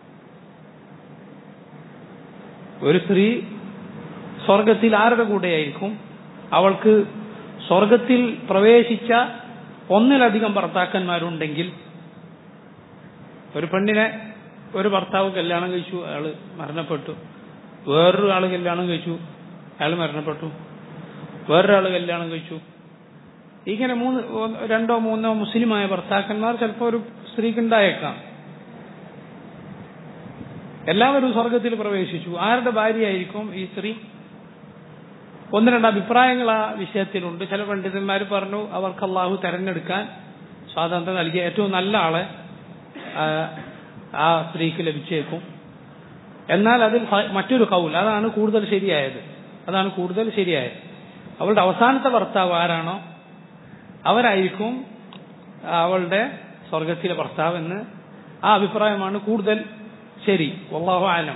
ഒരു സ്ത്രീ സ്വർഗത്തിൽ ആരുടെ കൂടെയായിരിക്കും അവൾക്ക് സ്വർഗത്തിൽ പ്രവേശിച്ച ഒന്നിലധികം ഭർത്താക്കന്മാരുണ്ടെങ്കിൽ ഒരു പെണ്ണിനെ ഒരു ഭർത്താവ് കല്യാണം കഴിച്ചു അയാൾ മരണപ്പെട്ടു വേറൊരു ആള് കല്യാണം കഴിച്ചു അയാൾ മരണപ്പെട്ടു വേറൊരാള് കല്യാണം കഴിച്ചു ഇങ്ങനെ മൂന്ന് ഒന്ന് രണ്ടോ മൂന്നോ മുസ്ലിമായ ഭർത്താക്കന്മാർ ചിലപ്പോൾ ഒരു സ്ത്രീക്ക് ഉണ്ടായേക്കാം എല്ലാവരും സ്വർഗത്തിൽ പ്രവേശിച്ചു ആരുടെ ഭാര്യയായിരിക്കും ഈ സ്ത്രീ ഒന്ന് രണ്ട് അഭിപ്രായങ്ങൾ ആ വിഷയത്തിലുണ്ട് ചില പണ്ഡിതന്മാർ പറഞ്ഞു അവർക്ക് അള്ളാഹു തെരഞ്ഞെടുക്കാൻ സ്വാതന്ത്ര്യം നൽകിയ ഏറ്റവും നല്ല ആളെ ആ, ആ സ്ത്രീക്ക് ലഭിച്ചേക്കും എന്നാൽ അതിൽ ഫ- മറ്റൊരു കൗൽ അതാണ് കൂടുതൽ ശരിയായത് അതാണ് കൂടുതൽ ശരിയായത് അവളുടെ അവസാനത്തെ ഭർത്താവ് ആരാണോ അവരായിരിക്കും അവളുടെ സ്വർഗത്തിലെ ഭർത്താവ് എന്ന് ആ അഭിപ്രായമാണ് കൂടുതൽ ശരി വല്ലാഹു ആലം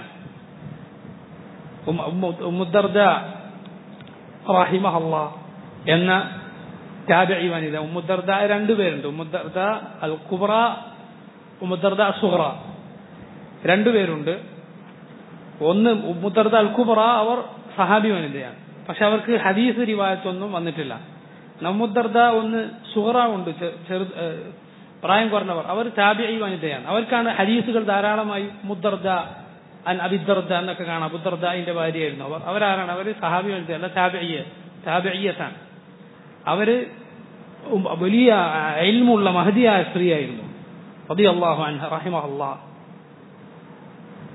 ഉമ്മുദ്ദർദ റഹിമഹല്ല എന്ന താബിഈ വനിത ഉമ്മുദ്ദർദ രണ്ടുപേരുണ്ട് ഉമ്മുദ്ദർദ അൽ കുബ്ര ഉമ്മുദ്ദർദ സുഹറ രണ്ടുപേരുണ്ട് ഒന്ന് ഉമ്മുദ്ദർദ അൽ കുബ്ര അവർ സഹാബി വനിതയാണ് പക്ഷെ അവർക്ക് ഹദീസ് റിവായത്തൊന്നും വന്നിട്ടില്ല നമ്മുദ്ദർദ ഒന്ന് സുഹറ ഉണ്ട് ചെ- ചെറു ഏഹ് പ്രായം കുറഞ്ഞവർ അവർ താബിഈ വനിതയാണ് അവർക്കാണ് ഹദീസുകൾ ധാരാളമായി മുദ്ദർദ അൻ അബിദ്ദർദ എന്നൊക്കെ കാണാം അബുദ്ദർദാന്റെ ഭാര്യയായിരുന്നു അവർ അവരാരാണ് അവർ സഹാബി വനിതയല്ല താബിഈ താബിഈയത്താണ് അവര് ഉം- വലിയ ഇൽമുള്ള മഹദിയായ സ്ത്രീയായിരുന്നു റളിയല്ലാഹു അൻഹ റഹിമഹല്ലാഹ്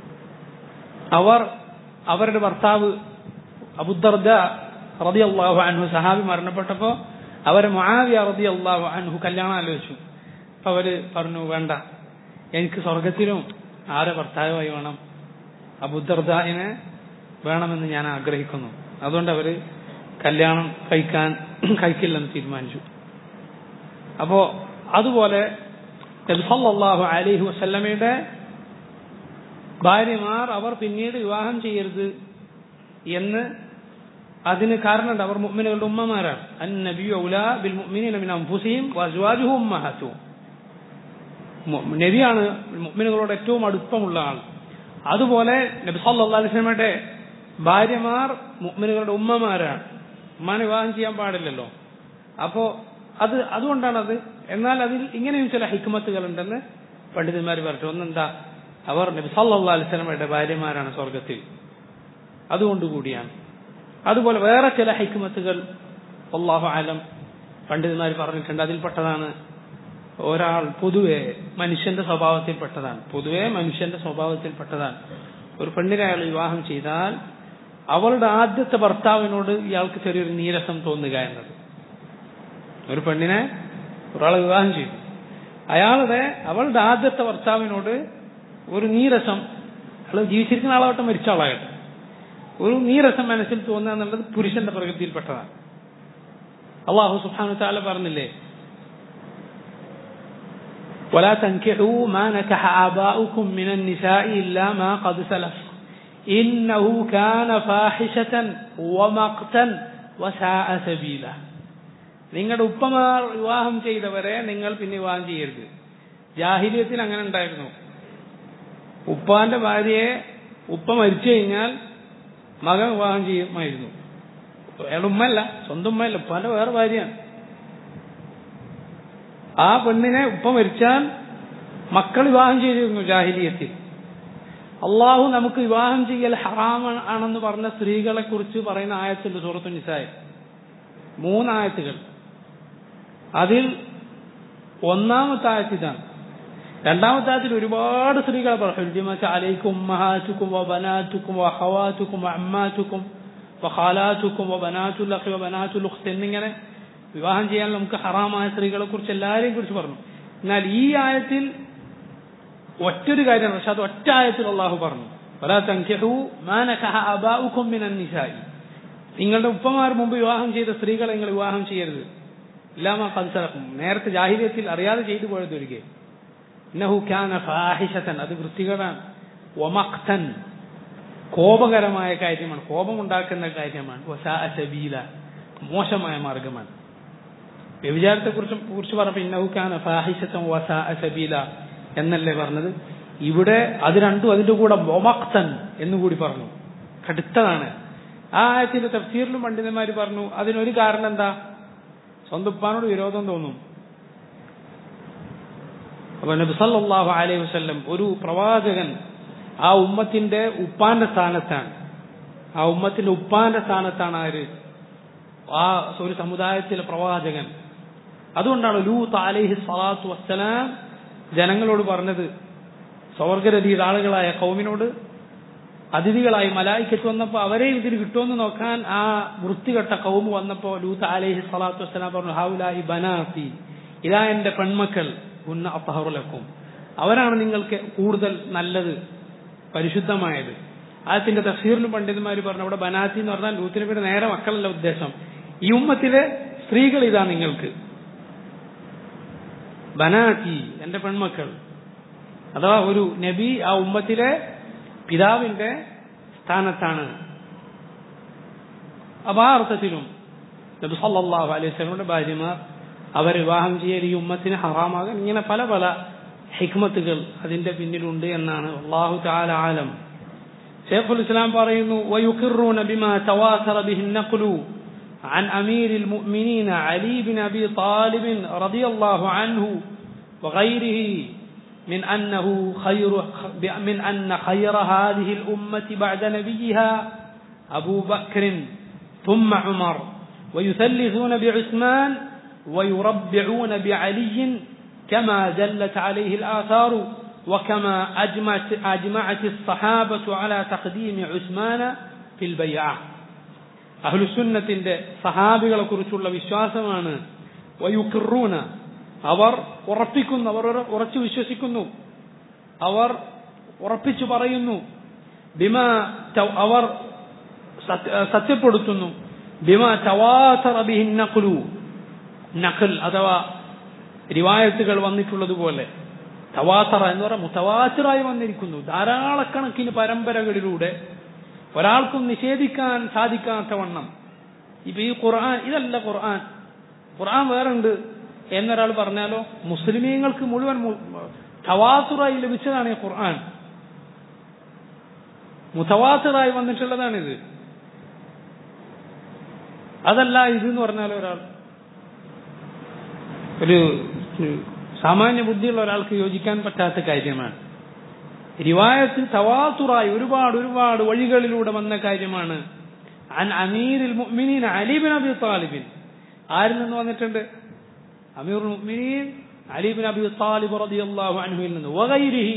അവർ അവരുടെ ഭർത്താവ് അബുദർദ റതി അള്ളാഹു അൻഹു സഹാബി മരണപ്പെട്ടപ്പോൾ അവർ മുആവിയ റതി അള്ളാഹു അൻഹു കല്യാണം ആലോചിച്ചു അപ്പൊ അവര് പറഞ്ഞു വേണ്ട എനിക്ക് സ്വർഗത്തിലും ആരെ ഭർത്താവായി വേണം അബുദർദാഹിനെ വേണമെന്ന് ഞാൻ ആഗ്രഹിക്കുന്നു അതുകൊണ്ട് അവര് കല്യാണം കഴിക്കാൻ കഴിക്കില്ലെന്ന് തീരുമാനിച്ചു അപ്പോ അതുപോലെ സല്ലല്ലാഹു അലൈഹി വസല്ലമയുടെ ഭാര്യമാർ അവർ പിന്നീട് വിവാഹം ചെയ്യരുത് എന്ന് അതിന് കാരണമുണ്ട് അവർ മുഅ്മിനുകളുടെ ഉമ്മമാരാണ് അൻ നബിയു ഔലാ ബിൽ മുഅ്മിനീന മിൻ അൻഫുസിഹിം വഅസ്വാജുഹും ഉമ്മഹാത്തുഹും നബിയാണ് മുഅ്മിനുകളോട് ഏറ്റവും അടുപ്പമുള്ള ആൾ അതുപോലെ നബി സല്ലല്ലാഹു അലൈഹി വസല്ലമയുടെ ഭാര്യമാർ മുഅ്മിനുകളുടെ ഉമ്മമാരാണ് ഉമ്മാനെ വിവാഹം ചെയ്യാൻ പാടില്ലല്ലോ അപ്പോ അത് അതുകൊണ്ടാണ് അത് എന്നാൽ അതിൽ ഇങ്ങനെയും ചില ഹിക്മത്തുകൾ ഉണ്ടെന്ന് പണ്ഡിതന്മാർ പറഞ്ഞു ഒന്നെന്താ അവർ നബി സല്ലല്ലാഹു അലൈഹി വസല്ലമയുടെ ഭാര്യമാരാണ് സ്വർഗത്തിൽ അതുകൊണ്ടുകൂടിയാണ് അതുപോലെ വേറെ ചില ഹൈക്കുമത്തുകൾ അള്ളാഹു ആലം പണ്ഡിതന്മാർ പറഞ്ഞിട്ടുണ്ട് അതിൽപ്പെട്ടതാണ് ഒരാൾ പൊതുവെ മനുഷ്യന്റെ സ്വഭാവത്തിൽപ്പെട്ടതാണ് പൊതുവെ മനുഷ്യന്റെ സ്വഭാവത്തിൽപ്പെട്ടതാണ് ഒരു പെണ്ണിനെ അയാൾ വിവാഹം ചെയ്താൽ അവളുടെ ആദ്യത്തെ ഭർത്താവിനോട് ഇയാൾക്ക് ചെറിയൊരു നീരസം തോന്നുക എന്നത് ഒരു പെണ്ണിനെ ഒരാളെ വിവാഹം ചെയ്തു അയാളുടെ അവളുടെ ആദ്യത്തെ ഭർത്താവിനോട് ഒരു നീരസം അയാൾ ജീവിച്ചിരിക്കുന്ന ആളാവട്ടെ മരിച്ച ആളാകട്ടെ ഒരു നീരസം മനസ്സിൽ തോന്നുക എന്നുള്ളത് പുരുഷന്റെ പ്രകൃതിയിൽപ്പെട്ടതാണ് അള്ളാഹു സുബ്ഹാനഹു താല പറഞ്ഞില്ലേ ولا تنكحوا ما نكح آباؤكم من النساء إلا ما قد سلف إنه كان فاحشة ومقتا وساء سبيلا നിങ്ങളുടെ ഉപ്പമാർ വിവാഹം ചെയ്തവരെ നിങ്ങൾ പിന്നെ വിവാഹം ചെയ്യരുത് ജാഹിര്യത്തിൽ അങ്ങനെ ഉണ്ടായിരുന്നു ഉപ്പാന്റെ ഭാര്യയെ ഉപ്പ മരിച്ചു കഴിഞ്ഞാൽ മകൻ വിവാഹം ചെയ്യുമായിരുന്നു അയാളുടെ ഉമ്മല്ല സ്വന്തം ഉമ്മയല്ല ഉപ്പാന്റെ വേറെ ഭാര്യയാണ് ആ പെണ്ണിനെ ഉപ്പ മരിച്ചാൽ മക്കൾ വിവാഹം ചെയ്തിരുന്നു ജാഹിലിയത്തിൽ അള്ളാഹു നമുക്ക് വിവാഹം ചെയ്യൽ ഹറാം ആണെന്ന് പറഞ്ഞ സ്ത്രീകളെ കുറിച്ച് പറയുന്ന ആയത്തുണ്ട് സൂറത്തു നിസായ മൂന്നായത്തുകൾ അതിൽ ഒന്നാമത്തെ ആയത്ത് ഇതാണ് രണ്ടാമത്തെ ആയത്തിൽ ഒരുപാട് സ്ത്രീകളെ പറഞ്ഞു അലൈക്കും ഉമ്മഹാറ്റുക്കും വബനാറ്റുക്കും വഹവാറ്റുക്കും അമ്മാറ്റുക്കും വഖാലാറ്റുക്കും വബനാറ്റുൽ അഖി വബനാറ്റുൽ ഉഖ്ത് എന്നിങ്ങനെ വിവാഹം ചെയ്യാൻ നമുക്ക് ഹറാമായ സ്ത്രീകളെ കുറിച്ച് എല്ലാവരെയും കുറിച്ച് പറഞ്ഞു എന്നാൽ ഈ ആയത്തിൽ ഒറ്റൊരു കാര്യമാണ് പക്ഷെ അത് ഒറ്റ ആയത്തിൽ അള്ളാഹു പറഞ്ഞു വലാ തൻകിഹു മാ നകഹ അബാഉകും മിനൻ നിസായി നിങ്ങളുടെ ഉപ്പമാർ മുമ്പ് വിവാഹം ചെയ്ത സ്ത്രീകളെ നിങ്ങൾ വിവാഹം ചെയ്യരുത് ഇല്ലാമ കൽസലക്കും നേരത്തെ ജാഹിര്യത്തിൽ അറിയാതെ ചെയ്തു പോയത് ഒരിക്കൽ ഇന്നഹു ഖാന ഫാഹിഷത്തൻ അത് വൃത്തികേടാണ് ഒമക്തൻ കോപകരമായ കാര്യമാണ് കോപമുണ്ടാക്കുന്ന കാര്യമാണ് വസാ സബീല മോശമായ മാർഗമാണ് വ്യഭിചാരത്തെ കുറിച്ച് കുറിച്ച് പറഞ്ഞപ്പോൾ ഇന്നഹു ഖാന ഫാഹിഷത്തൻ വസാ സബീല എന്നല്ലേ പറഞ്ഞത് ഇവിടെ അത് രണ്ടും അതിന്റെ കൂടെ ഒമക്തൻ എന്നുകൂടി പറഞ്ഞു കടുത്തതാണ് ആ ആയത്തിന്റെ തഫ്സീറിലും പണ്ഡിതന്മാർ പറഞ്ഞു അതിനൊരു കാരണം എന്താ സ്വന്തം ഉപ്പാനോട് വിരോധം തോന്നും അപ്പൊ നബി സല്ലല്ലാഹു അലൈഹി വസല്ലം ഒരു പ്രവാചകൻ ആ ഉമ്മത്തിന്റെ ഉപ്പാന്റെ സ്ഥാനത്താണ് ആ ഉമ്മത്തിന്റെ ഉപ്പാന്റെ സ്ഥാനത്താണ് ആര് ആ ഒരു സമുദായത്തിലെ പ്രവാചകൻ അതുകൊണ്ടാണ് ലൂത്ത് അലൈഹി സ്വലാത്തു വസ്സലാം ജനങ്ങളോട് പറഞ്ഞത് സ്വർഗരതിയുടെ ആളുകളായ കൗമിനോട് അതിഥികളായി മലായിക്കത്ത് വന്നപ്പോൾ അവരെ ഇതിൽ കിട്ടുമെന്ന് നോക്കാൻ ആ വൃത്തികെട്ട കൗമ് വന്നപ്പോൾ ലൂത്ത് അലൈഹി സ്വലാത്തു വസ്സലാം പറഞ്ഞു ഹൗലായി ബനാത്തി ഇതാ എന്റെ പെൺമക്കൾ ഉന്ന അപ്പഹറുലക്കും അവരാണ് നിങ്ങൾക്ക് കൂടുതൽ നല്ലത് പരിശുദ്ധമായത് ആയത്തിന്റെ തഫ്സീറിലും പണ്ഡിതന്മാർ പറഞ്ഞു അവിടെ ബനാത്തി എന്ന് പറഞ്ഞാൽ ലൂത്തിന് പേര് നേരെ മക്കളല്ല ഉദ്ദേശം ഈ ഉമ്മത്തിലെ സ്ത്രീകൾ ഇതാ നിങ്ങൾക്ക് ബനാത്തി എന്റെ പെൺമക്കൾ അഥവാ ഒരു നബി ആ ഉമ്മത്തിലെ പിതാവിന്റെ സ്ഥാനത്താണ് അപാർത്ഥത്തിലും നബി സല്ലല്ലാഹു അലൈഹി വസല്ലമയുടെ ഭാര്യമാർ അവർ വിവാഹം ചെയ്യൽ ഈ ഉമ്മത്തിന് ഹറാമാകാൻ ഇങ്ങനെ പല പല ഹിക്മത്തുകൾ അതിന്റെ പിന്നിലുണ്ട് എന്നാണ് അള്ളാഹു താല ആലം ഷേഖുൽ ഇസ്ലാം പറയുന്നു ويقرون بما تواتر به النقل عن أمير المؤمنين علي بن أبي طالب رضي الله عنه وغيره من أنه خير من أن خير هذه الأمة بعد نبيها أبو بكر ثم عمر ويثلثون بعثمان ويربعون بعلي كما دلت عليه الآثار وكما أجمعت, أجمعت الصحابة على تقديم عثمان في البيعة അഹ്ലുസുന്നത്തിന്റെ സഹാബികളെ കുറിച്ചുള്ള വിശ്വാസമാണ് വയുക്കിറൂന അവർ ഉറപ്പിക്കുന്നു അവർ ഉറച്ചു വിശ്വസിക്കുന്നു അവർ ഉറപ്പിച്ചു പറയുന്നു ബിമ അവർ സത്യപ്പെടുത്തുന്നു ബിമ ചവാസറബിഹിൻ നഖ്ലു നഖൽ അഥവാ റിവായത്തുകൾ വന്നിട്ടുള്ളതുപോലെ തവാസറ എന്ന് പറയാം മുത്തവാസിറായി വന്നിരിക്കുന്നു ധാരാളക്കണക്കിന് പരമ്പരകളിലൂടെ ഒരാൾക്കും നിഷേധിക്കാൻ സാധിക്കാത്ത വണ്ണം ഇപ്പൊ ഈ ഖുർആൻ ഇതല്ല ഖുർആൻ ഖുർആൻ വേറുണ്ട് എന്നൊരാൾ പറഞ്ഞാലോ മുസ്ലിമീങ്ങൾക്ക് മുഴുവൻ തവാസുറായി ലഭിച്ചതാണ് ഈ ഖുർആൻ മുത്തവാസിറായി വന്നിട്ടുള്ളതാണിത് അതല്ല ഇത് എന്ന് പറഞ്ഞാലോ ഒരാൾ ഒരു സാമാന്യ ബുദ്ധിയുള്ള ഒരാൾക്ക് യോജിക്കാൻ പറ്റാത്ത കാര്യമാണ് റിവായത്ത് തവാസുറായി ഒരുപാട് ഒരുപാട് വഴികളിലൂടെ വന്ന കാര്യമാണ് അൻ അമീരിൽ മുഅ്മിനീൻ അലിബിൻ അബി താലിബിൻ ആരിൽ നിന്ന് വന്നിട്ടുണ്ട് അമീർ മുഅ്മിനീൻ അലിബിൻ അബി താലിബ് റളിയല്ലാഹു അൻഹുവിൽ നിന്ന് വഗൈരിഹി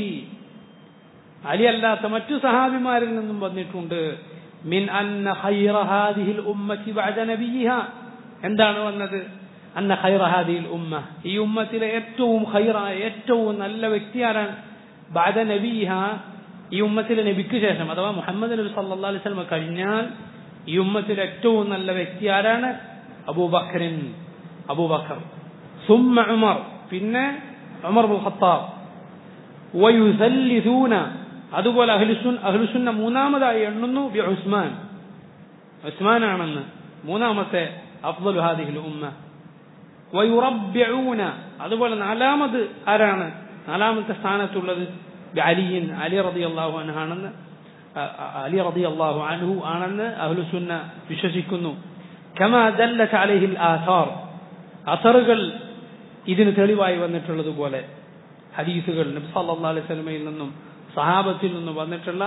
അലി അല്ലാത്ത മറ്റു സഹാബിമാരിൽ നിന്നും വന്നിട്ടുണ്ട് മിൻ അന്ന ഖൈറ ഹാദിഹിൽ ഉമ്മത്തി ബഅദ നബിയിഹ എന്താണ് വന്നത് അന്ന ഖൈറ ഹാദിഹിൽ ഉമ്മ ഈ ഉമ്മത്തിലെ ഏറ്റവും ഖൈറായ ഏറ്റവും നല്ല വ്യക്തി ആരാണ് ബാദ നബിഹ ഈ ഉമ്മത്തിലെ നബിക്ക് ശേഷം അഥവാ മുഹമ്മദ് നബി സല്ലാ അലൈഹി സ്വലമ കഴിഞ്ഞാൽ ഈ ഉമ്മത്തിലെ ഏറ്റവും നല്ല വ്യക്തി ആരാണ് അബൂബക്കറിൻ അബൂബക്കർ സുമ്മ ഉമർ പിന്നെ ഉമർ ബുൽ ഖത്താബ് വയുസല്ലിസൂന അതുപോലെ അഹ്ലുസുൻ അഹ്ലുസുന്ന മൂന്നാമതായി എണ്ണുന്നു ബി ഉസ്മാൻ ഉസ്മാൻ ആണെന്ന് മൂന്നാമത്തെ അഫ്ദൽ ഹാദിഹിൽ ഉമ്മ വയുറബ്യഊന അതുപോലെ നാലാമത് ആരാണ് നാലാമത്തെ സ്ഥാനത്തുള്ളത് അലിയൻ അലി റതി അള്ളാഹു അൻഹാണെന്ന് അലി റതി അള്ളാഹു അൻഹു ആണെന്ന് അഹ്ലുസുന്ന വിശ്വസിക്കുന്നു കമാ ദല്ലത്ത് അലൈഹിൽ ആഥാർ അസറുകൾ ഇതിന് തെളിവായി വന്നിട്ടുള്ളതുപോലെ ഹദീസുകൾ നബി സല്ലല്ലാഹു അലൈഹി വസല്ലമയിൽ നിന്നും സഹാബത്തിൽ നിന്നും വന്നിട്ടുള്ള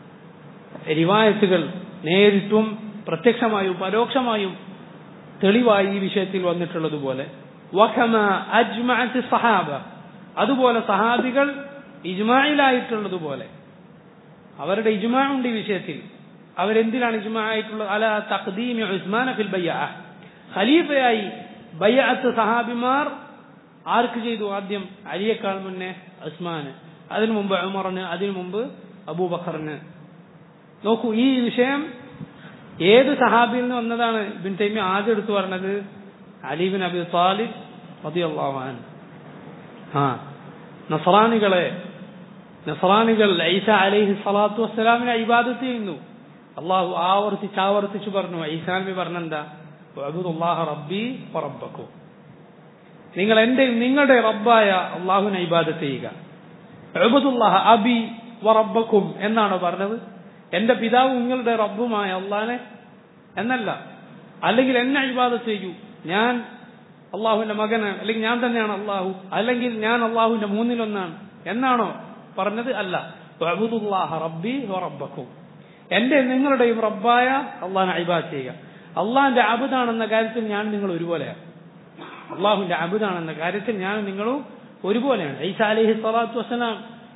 റിവായത്തുകൾ നേരിട്ടും പ്രത്യക്ഷമായും പരോക്ഷമായും തെളിവായി ഈ വിഷയത്തിൽ വന്നിട്ടുള്ളതുപോലെ വഖമ അജ്മഅത്ത് സഹാബ അതുപോലെ സഹാബികൾ ഇജ്മായിലായിട്ടുള്ളതുപോലെ അവരുടെ ഇജ്മാ ഉണ്ട് ഈ വിഷയത്തിൽ അവരെന്തിനാണ് ഇജ്മാ ആയിട്ടുള്ളത് അല തഖ്ദീമി ഉസ്മാൻ ഫിൽ ബയ്യ ഖലീഫയായി ബയ്യത്ത് സഹാബിമാർ ആർക്ക് ചെയ്തു ആദ്യം അലിയേക്കാൾ മുന്നേ ഉസ്മാന് അതിനു മുമ്പ് ഉമറിന് അതിനു മുമ്പ് അബൂബക്കറിന് നോക്കൂ ഈ വിഷയം ഏത് സഹാബിയിൽ നിന്ന് വന്നതാണ് ബിൻ തൈമി ആദ്യം എടുത്തു പറഞ്ഞത് അലീബിൻ അബി താലിബ് റളിയല്ലാഹു അൻഹു ആ നസറാനികളെ നസറാനികൾ ഐസ അലൈഹി സ്വലാത്തു വസ്സലാമിനെ ഇബാദത്ത് ചെയ്യുന്നു അള്ളാഹു ആവർത്തിച്ച് ആവർത്തിച്ച് പറഞ്ഞു ഐസാനബി പറഞ്ഞെന്താ അബുദുല്ലാഹ റബ്ബി റബ്ബക്കും നിങ്ങൾ എന്റെ നിങ്ങളുടെ റബ്ബായ അള്ളാഹുവിനെ ഇബാദത്ത് ചെയ്യുക അബുദുല്ലാഹ അബി വറബ്ബക്കും എന്നാണോ പറഞ്ഞത് എന്റെ പിതാവ് നിങ്ങളുടെ റബ്ബുമായ അള്ളാനെ എന്നല്ല അല്ലെങ്കിൽ എന്നെ ഇബാദത്ത് ചെയ്യൂ ഞാൻ അള്ളാഹുവിന്റെ മകന് അല്ലെങ്കിൽ ഞാൻ തന്നെയാണ് അള്ളാഹു അല്ലെങ്കിൽ ഞാൻ അള്ളാഹുവിന്റെ മൂന്നിലൊന്നാണ് എന്നാണോ പറഞ്ഞത് അല്ല അബുദുല്ലാഹ റബ്ബി റബ്ബക്കും എന്റെ നിങ്ങളുടെയും റബ്ബായ അള്ളാഹിനെ അഭിബാദ് ചെയ്യുക അള്ളാഹിന്റെ അബുദാണെന്ന കാര്യത്തിൽ ഞാൻ നിങ്ങൾ ഒരുപോലെയാണ് അള്ളാഹുവിന്റെ അബുദാണെന്ന കാര്യത്തിൽ ഞാൻ നിങ്ങളും ഒരുപോലെയാണ് ഐസ അലഹി സ്വലാത്തു വസ്സലാം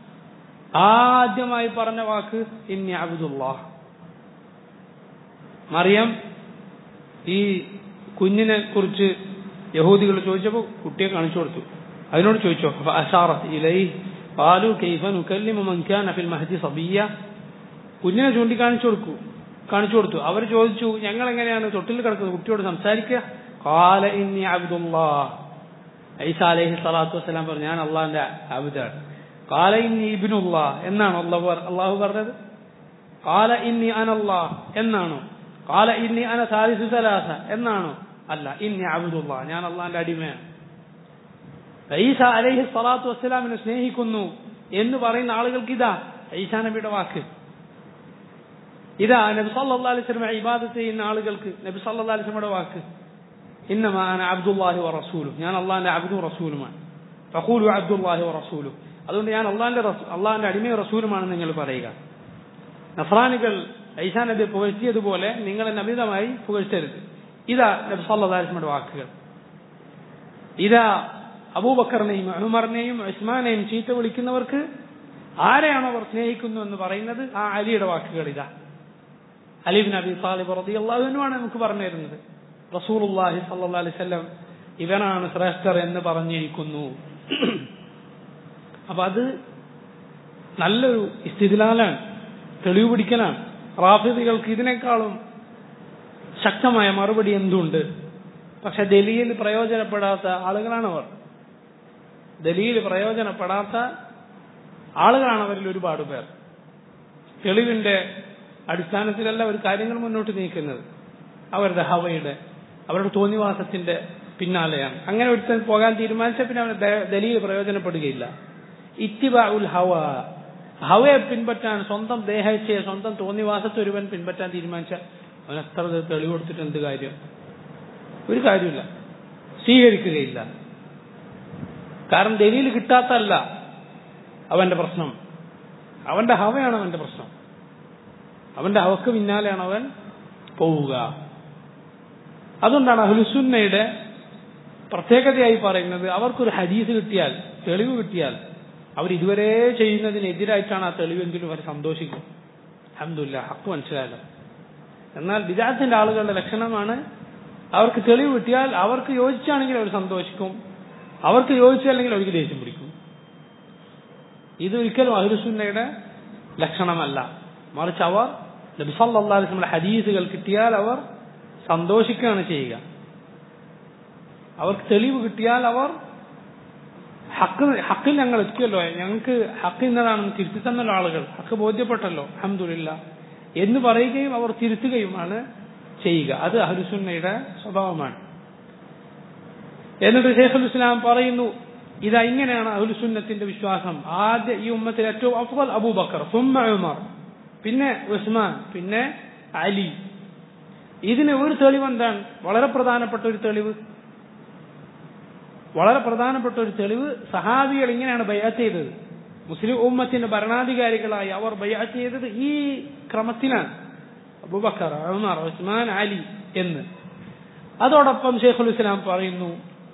ആദ്യമായി പറഞ്ഞ വാക്ക് ഇന്നി അബുദുല്ലാഹ് മറിയം ഈ കുഞ്ഞിനെ കുറിച്ച് യഹൂദികൾ ചോദിച്ചപ്പോൾ കുട്ടിയെ കാണിച്ചു കൊടുത്തു അതിനോട് ചോദിച്ചോ അഷാറത്ത് ഇലൈ പാലു കൈഫ നുക്കല്ലിമ മൻകാന ഫിൽ മഹദി സബിയ കുഞ്ഞിനെ ചൂണ്ടിക്കാണിച്ചു കൊടുക്കൂ കാണിച്ചു കൊടുത്തു അവർ ചോദിച്ചു ഞങ്ങൾ എങ്ങനെയാണ് തൊട്ടിൽ കിടക്കുന്നത് കുട്ടിയോട് സംസാരിക്കുക കാല ഇന്നി അബ്ദുല്ലാ ഐസ അലൈഹി സ്വലാത്തു വസ്സലാം പറഞ്ഞു ഞാൻ അള്ളാഹിന്റെ അബുദാണ് കാല ഇന്നി ഇബിനുള്ള എന്നാണോ അള്ളാഹു അള്ളാഹു പറഞ്ഞത് കാല ഇന്നി അനല്ലാ എന്നാണോ കാല ഇന്നി അന സാലിസു സലാസ എന്നാണോ അല്ല ഇന്നി അബുദുള്ള ഞാൻ അള്ളാഹിന്റെ അടിമയാണ് ഈസ അലൈഹി സ്വലാത്തു വസ്സലാമിനെ സ്നേഹിക്കുന്നു എന്ന് പറയുന്ന ആളുകൾക്ക് ഇതാ ഈസാ നബിയുടെ വാക്ക് ഇതാ നബി സല്ലാ അലൈഹി സ്വലമെ ഇബാദത്ത് ചെയ്യുന്ന ആളുകൾക്ക് നബി സല്ലാ അലൈഹി സ്വലമയുടെ വാക്ക് ഇന്നമാണ് അബ്ദുല്ലാഹി വ റസൂലു ഞാൻ അള്ളാഹിന്റെ അബ്ദു റസൂലുമാണ് ഫഖൂലു അബ്ദുല്ലാഹി വ റസൂലു അതുകൊണ്ട് ഞാൻ അള്ളാഹിന്റെ അള്ളാഹിന്റെ അടിമയും റസൂലുമാണ് നിങ്ങൾ പറയുക നഫ്രാനികൾ ഐസാ നബി പുകഴ്ത്തിയതുപോലെ നിങ്ങൾ നബിതമായി പുകഴ്ത്തരുത് ഇതാ നബി സല്ലാ അലൈഹി സ്വലമയുടെ വാക്കുകൾ ഇതാ അബൂബക്കറിനെയും ഉമറിനെയും ഉസ്മാനെയും ചീത്ത വിളിക്കുന്നവർക്ക് ആരെയാണ് അവർ സ്നേഹിക്കുന്നു എന്ന് പറയുന്നത് ആ അലിയുടെ വാക്കുകൾ ഇതാ അലിബിൻ അബി താലിബ് റളിയല്ലാഹുവിനുമാണ് നമുക്ക് പറഞ്ഞു തരുന്നത് റസൂലുള്ളാഹി സല്ലല്ലാഹു അലൈഹി വസല്ലം ഇവനാണ് ശ്രേഷ്ഠർ എന്ന് പറഞ്ഞിരിക്കുന്നു അപ്പൊ അത് നല്ലൊരു ഇസ്തിദ്ലാലാണ് തെളിവ് പിടിക്കലാണ് റാഫിദികൾക്ക് ഇതിനേക്കാളും ശക്തമായ മറുപടി എന്തുണ്ട് പക്ഷെ ദലീൽ പ്രയോജനപ്പെടാത്ത ആളുകളാണ് അവർ ദലീൽ പ്രയോജനപ്പെടാത്ത ആളുകളാണ് അവരിൽ ഒരുപാട് പേർ തെളിവിന്റെ അടിസ്ഥാനത്തിലല്ല അവർ കാര്യങ്ങൾ മുന്നോട്ട് നീക്കുന്നത് അവരുടെ ഹവയുടെ അവരുടെ തോന്നിവാസത്തിന്റെ പിന്നാലെയാണ് അങ്ങനെ ഒരുത്തൻ പോകാൻ തീരുമാനിച്ച പിന്നെ അവന് ദലീൽ പ്രയോജനപ്പെടുകയില്ല ഇത്തിബ ഉൽ ഹവ ഹവയെ പിൻപറ്റാൻ സ്വന്തം ദേഹത്തെ സ്വന്തം തോന്നിവാസത്തെ ഒരുവൻ പിൻപറ്റാൻ തീരുമാനിച്ച അവൻ എത്ര തെളിവ് കൊടുത്തിട്ട് എന്ത് കാര്യം ഒരു കാര്യമില്ല സ്വീകരിക്കുകയില്ല കാരണം ദലീൽ കിട്ടാത്തല്ല അവന്റെ പ്രശ്നം അവന്റെ ഹവയാണ് അവന്റെ പ്രശ്നം അവന്റെ ഹവക്ക് പിന്നാലെയാണ് അവൻ പോവുക അതുകൊണ്ടാണ് അഹ്ലുസുന്നയുടെ പ്രത്യേകതയായി പറയുന്നത് അവർക്കൊരു ഹദീസ് കിട്ടിയാൽ തെളിവ് കിട്ടിയാൽ അവർ ഇതുവരെ ചെയ്യുന്നതിനെതിരായിട്ടാണ് ആ തെളിവെങ്കിലും അവർ സന്തോഷിക്കും അഹമ്മദില്ല ഹക്ക് മനസ്സിലായല്ലോ എന്നാൽ ബിജാത്തിന്റെ ആളുകളുടെ ലക്ഷണമാണ് അവർക്ക് തെളിവ് കിട്ടിയാൽ അവർക്ക് യോജിച്ചാണെങ്കിൽ അവർ സന്തോഷിക്കും അവർക്ക് യോജിച്ചല്ലെങ്കിൽ അവർക്ക് ദേഷ്യം പിടിക്കും ഇതൊരിക്കലും അഹ്ലുസുന്നയുടെ ലക്ഷണമല്ല മറിച്ച് അവർ നബിസല്ലാസ്ലമിന്റെ ഹദീസുകൾ കിട്ടിയാൽ അവർ സന്തോഷിക്കുകയാണ് ചെയ്യുക അവർക്ക് തെളിവ് കിട്ടിയാൽ അവർ ഹക്ക് ഹക്കിൽ ഞങ്ങൾ എത്തിയല്ലോ ഞങ്ങൾക്ക് ഹക്ക് ഇന്നതാണെന്ന് തിരുത്തി തന്നല്ലോ ആളുകൾ ഹക്ക് ബോധ്യപ്പെട്ടല്ലോ അഹമ്മദില്ല എന്ന് പറയുകയും അവർ തിരുത്തുകയുമാണ് ചെയ്യുക അത് അഹ്ലുസുന്നയുടെ സ്വഭാവമാണ് എന്നിട്ട് ഷെയ്ഖുൽ ഇസ്ലാം പറയുന്നു ഇതാ ഇങ്ങനെയാണ് അഹ്ലുസുന്നത്തിന്റെ വിശ്വാസം ആദ്യ ഈ ഉമ്മത്തിൽ ഏറ്റവും അഫ്ദൽ അബൂബക്കർ സുമ്മ ഉമർ പിന്നെ ഉസ്മാൻ പിന്നെ അലി ഇതിന് ഒരു തെളിവ് എന്താണ് വളരെ പ്രധാനപ്പെട്ട ഒരു തെളിവ് വളരെ പ്രധാനപ്പെട്ട ഒരു തെളിവ് സഹാബികൾ ഇങ്ങനെയാണ് ബയാത്ത് ചെയ്തത് മുസ്ലിം ഉമ്മത്തിന്റെ ഭരണാധികാരികളായി അവർ ബയാത്ത് ചെയ്തത് ഈ ക്രമത്തിലാണ് അബൂബക്കർ ഉമർ ഉസ്മാൻ അലി എന്ന് അതോടൊപ്പം ഷെയ്ഖുൽ ഇസ്ലാം പറയുന്നു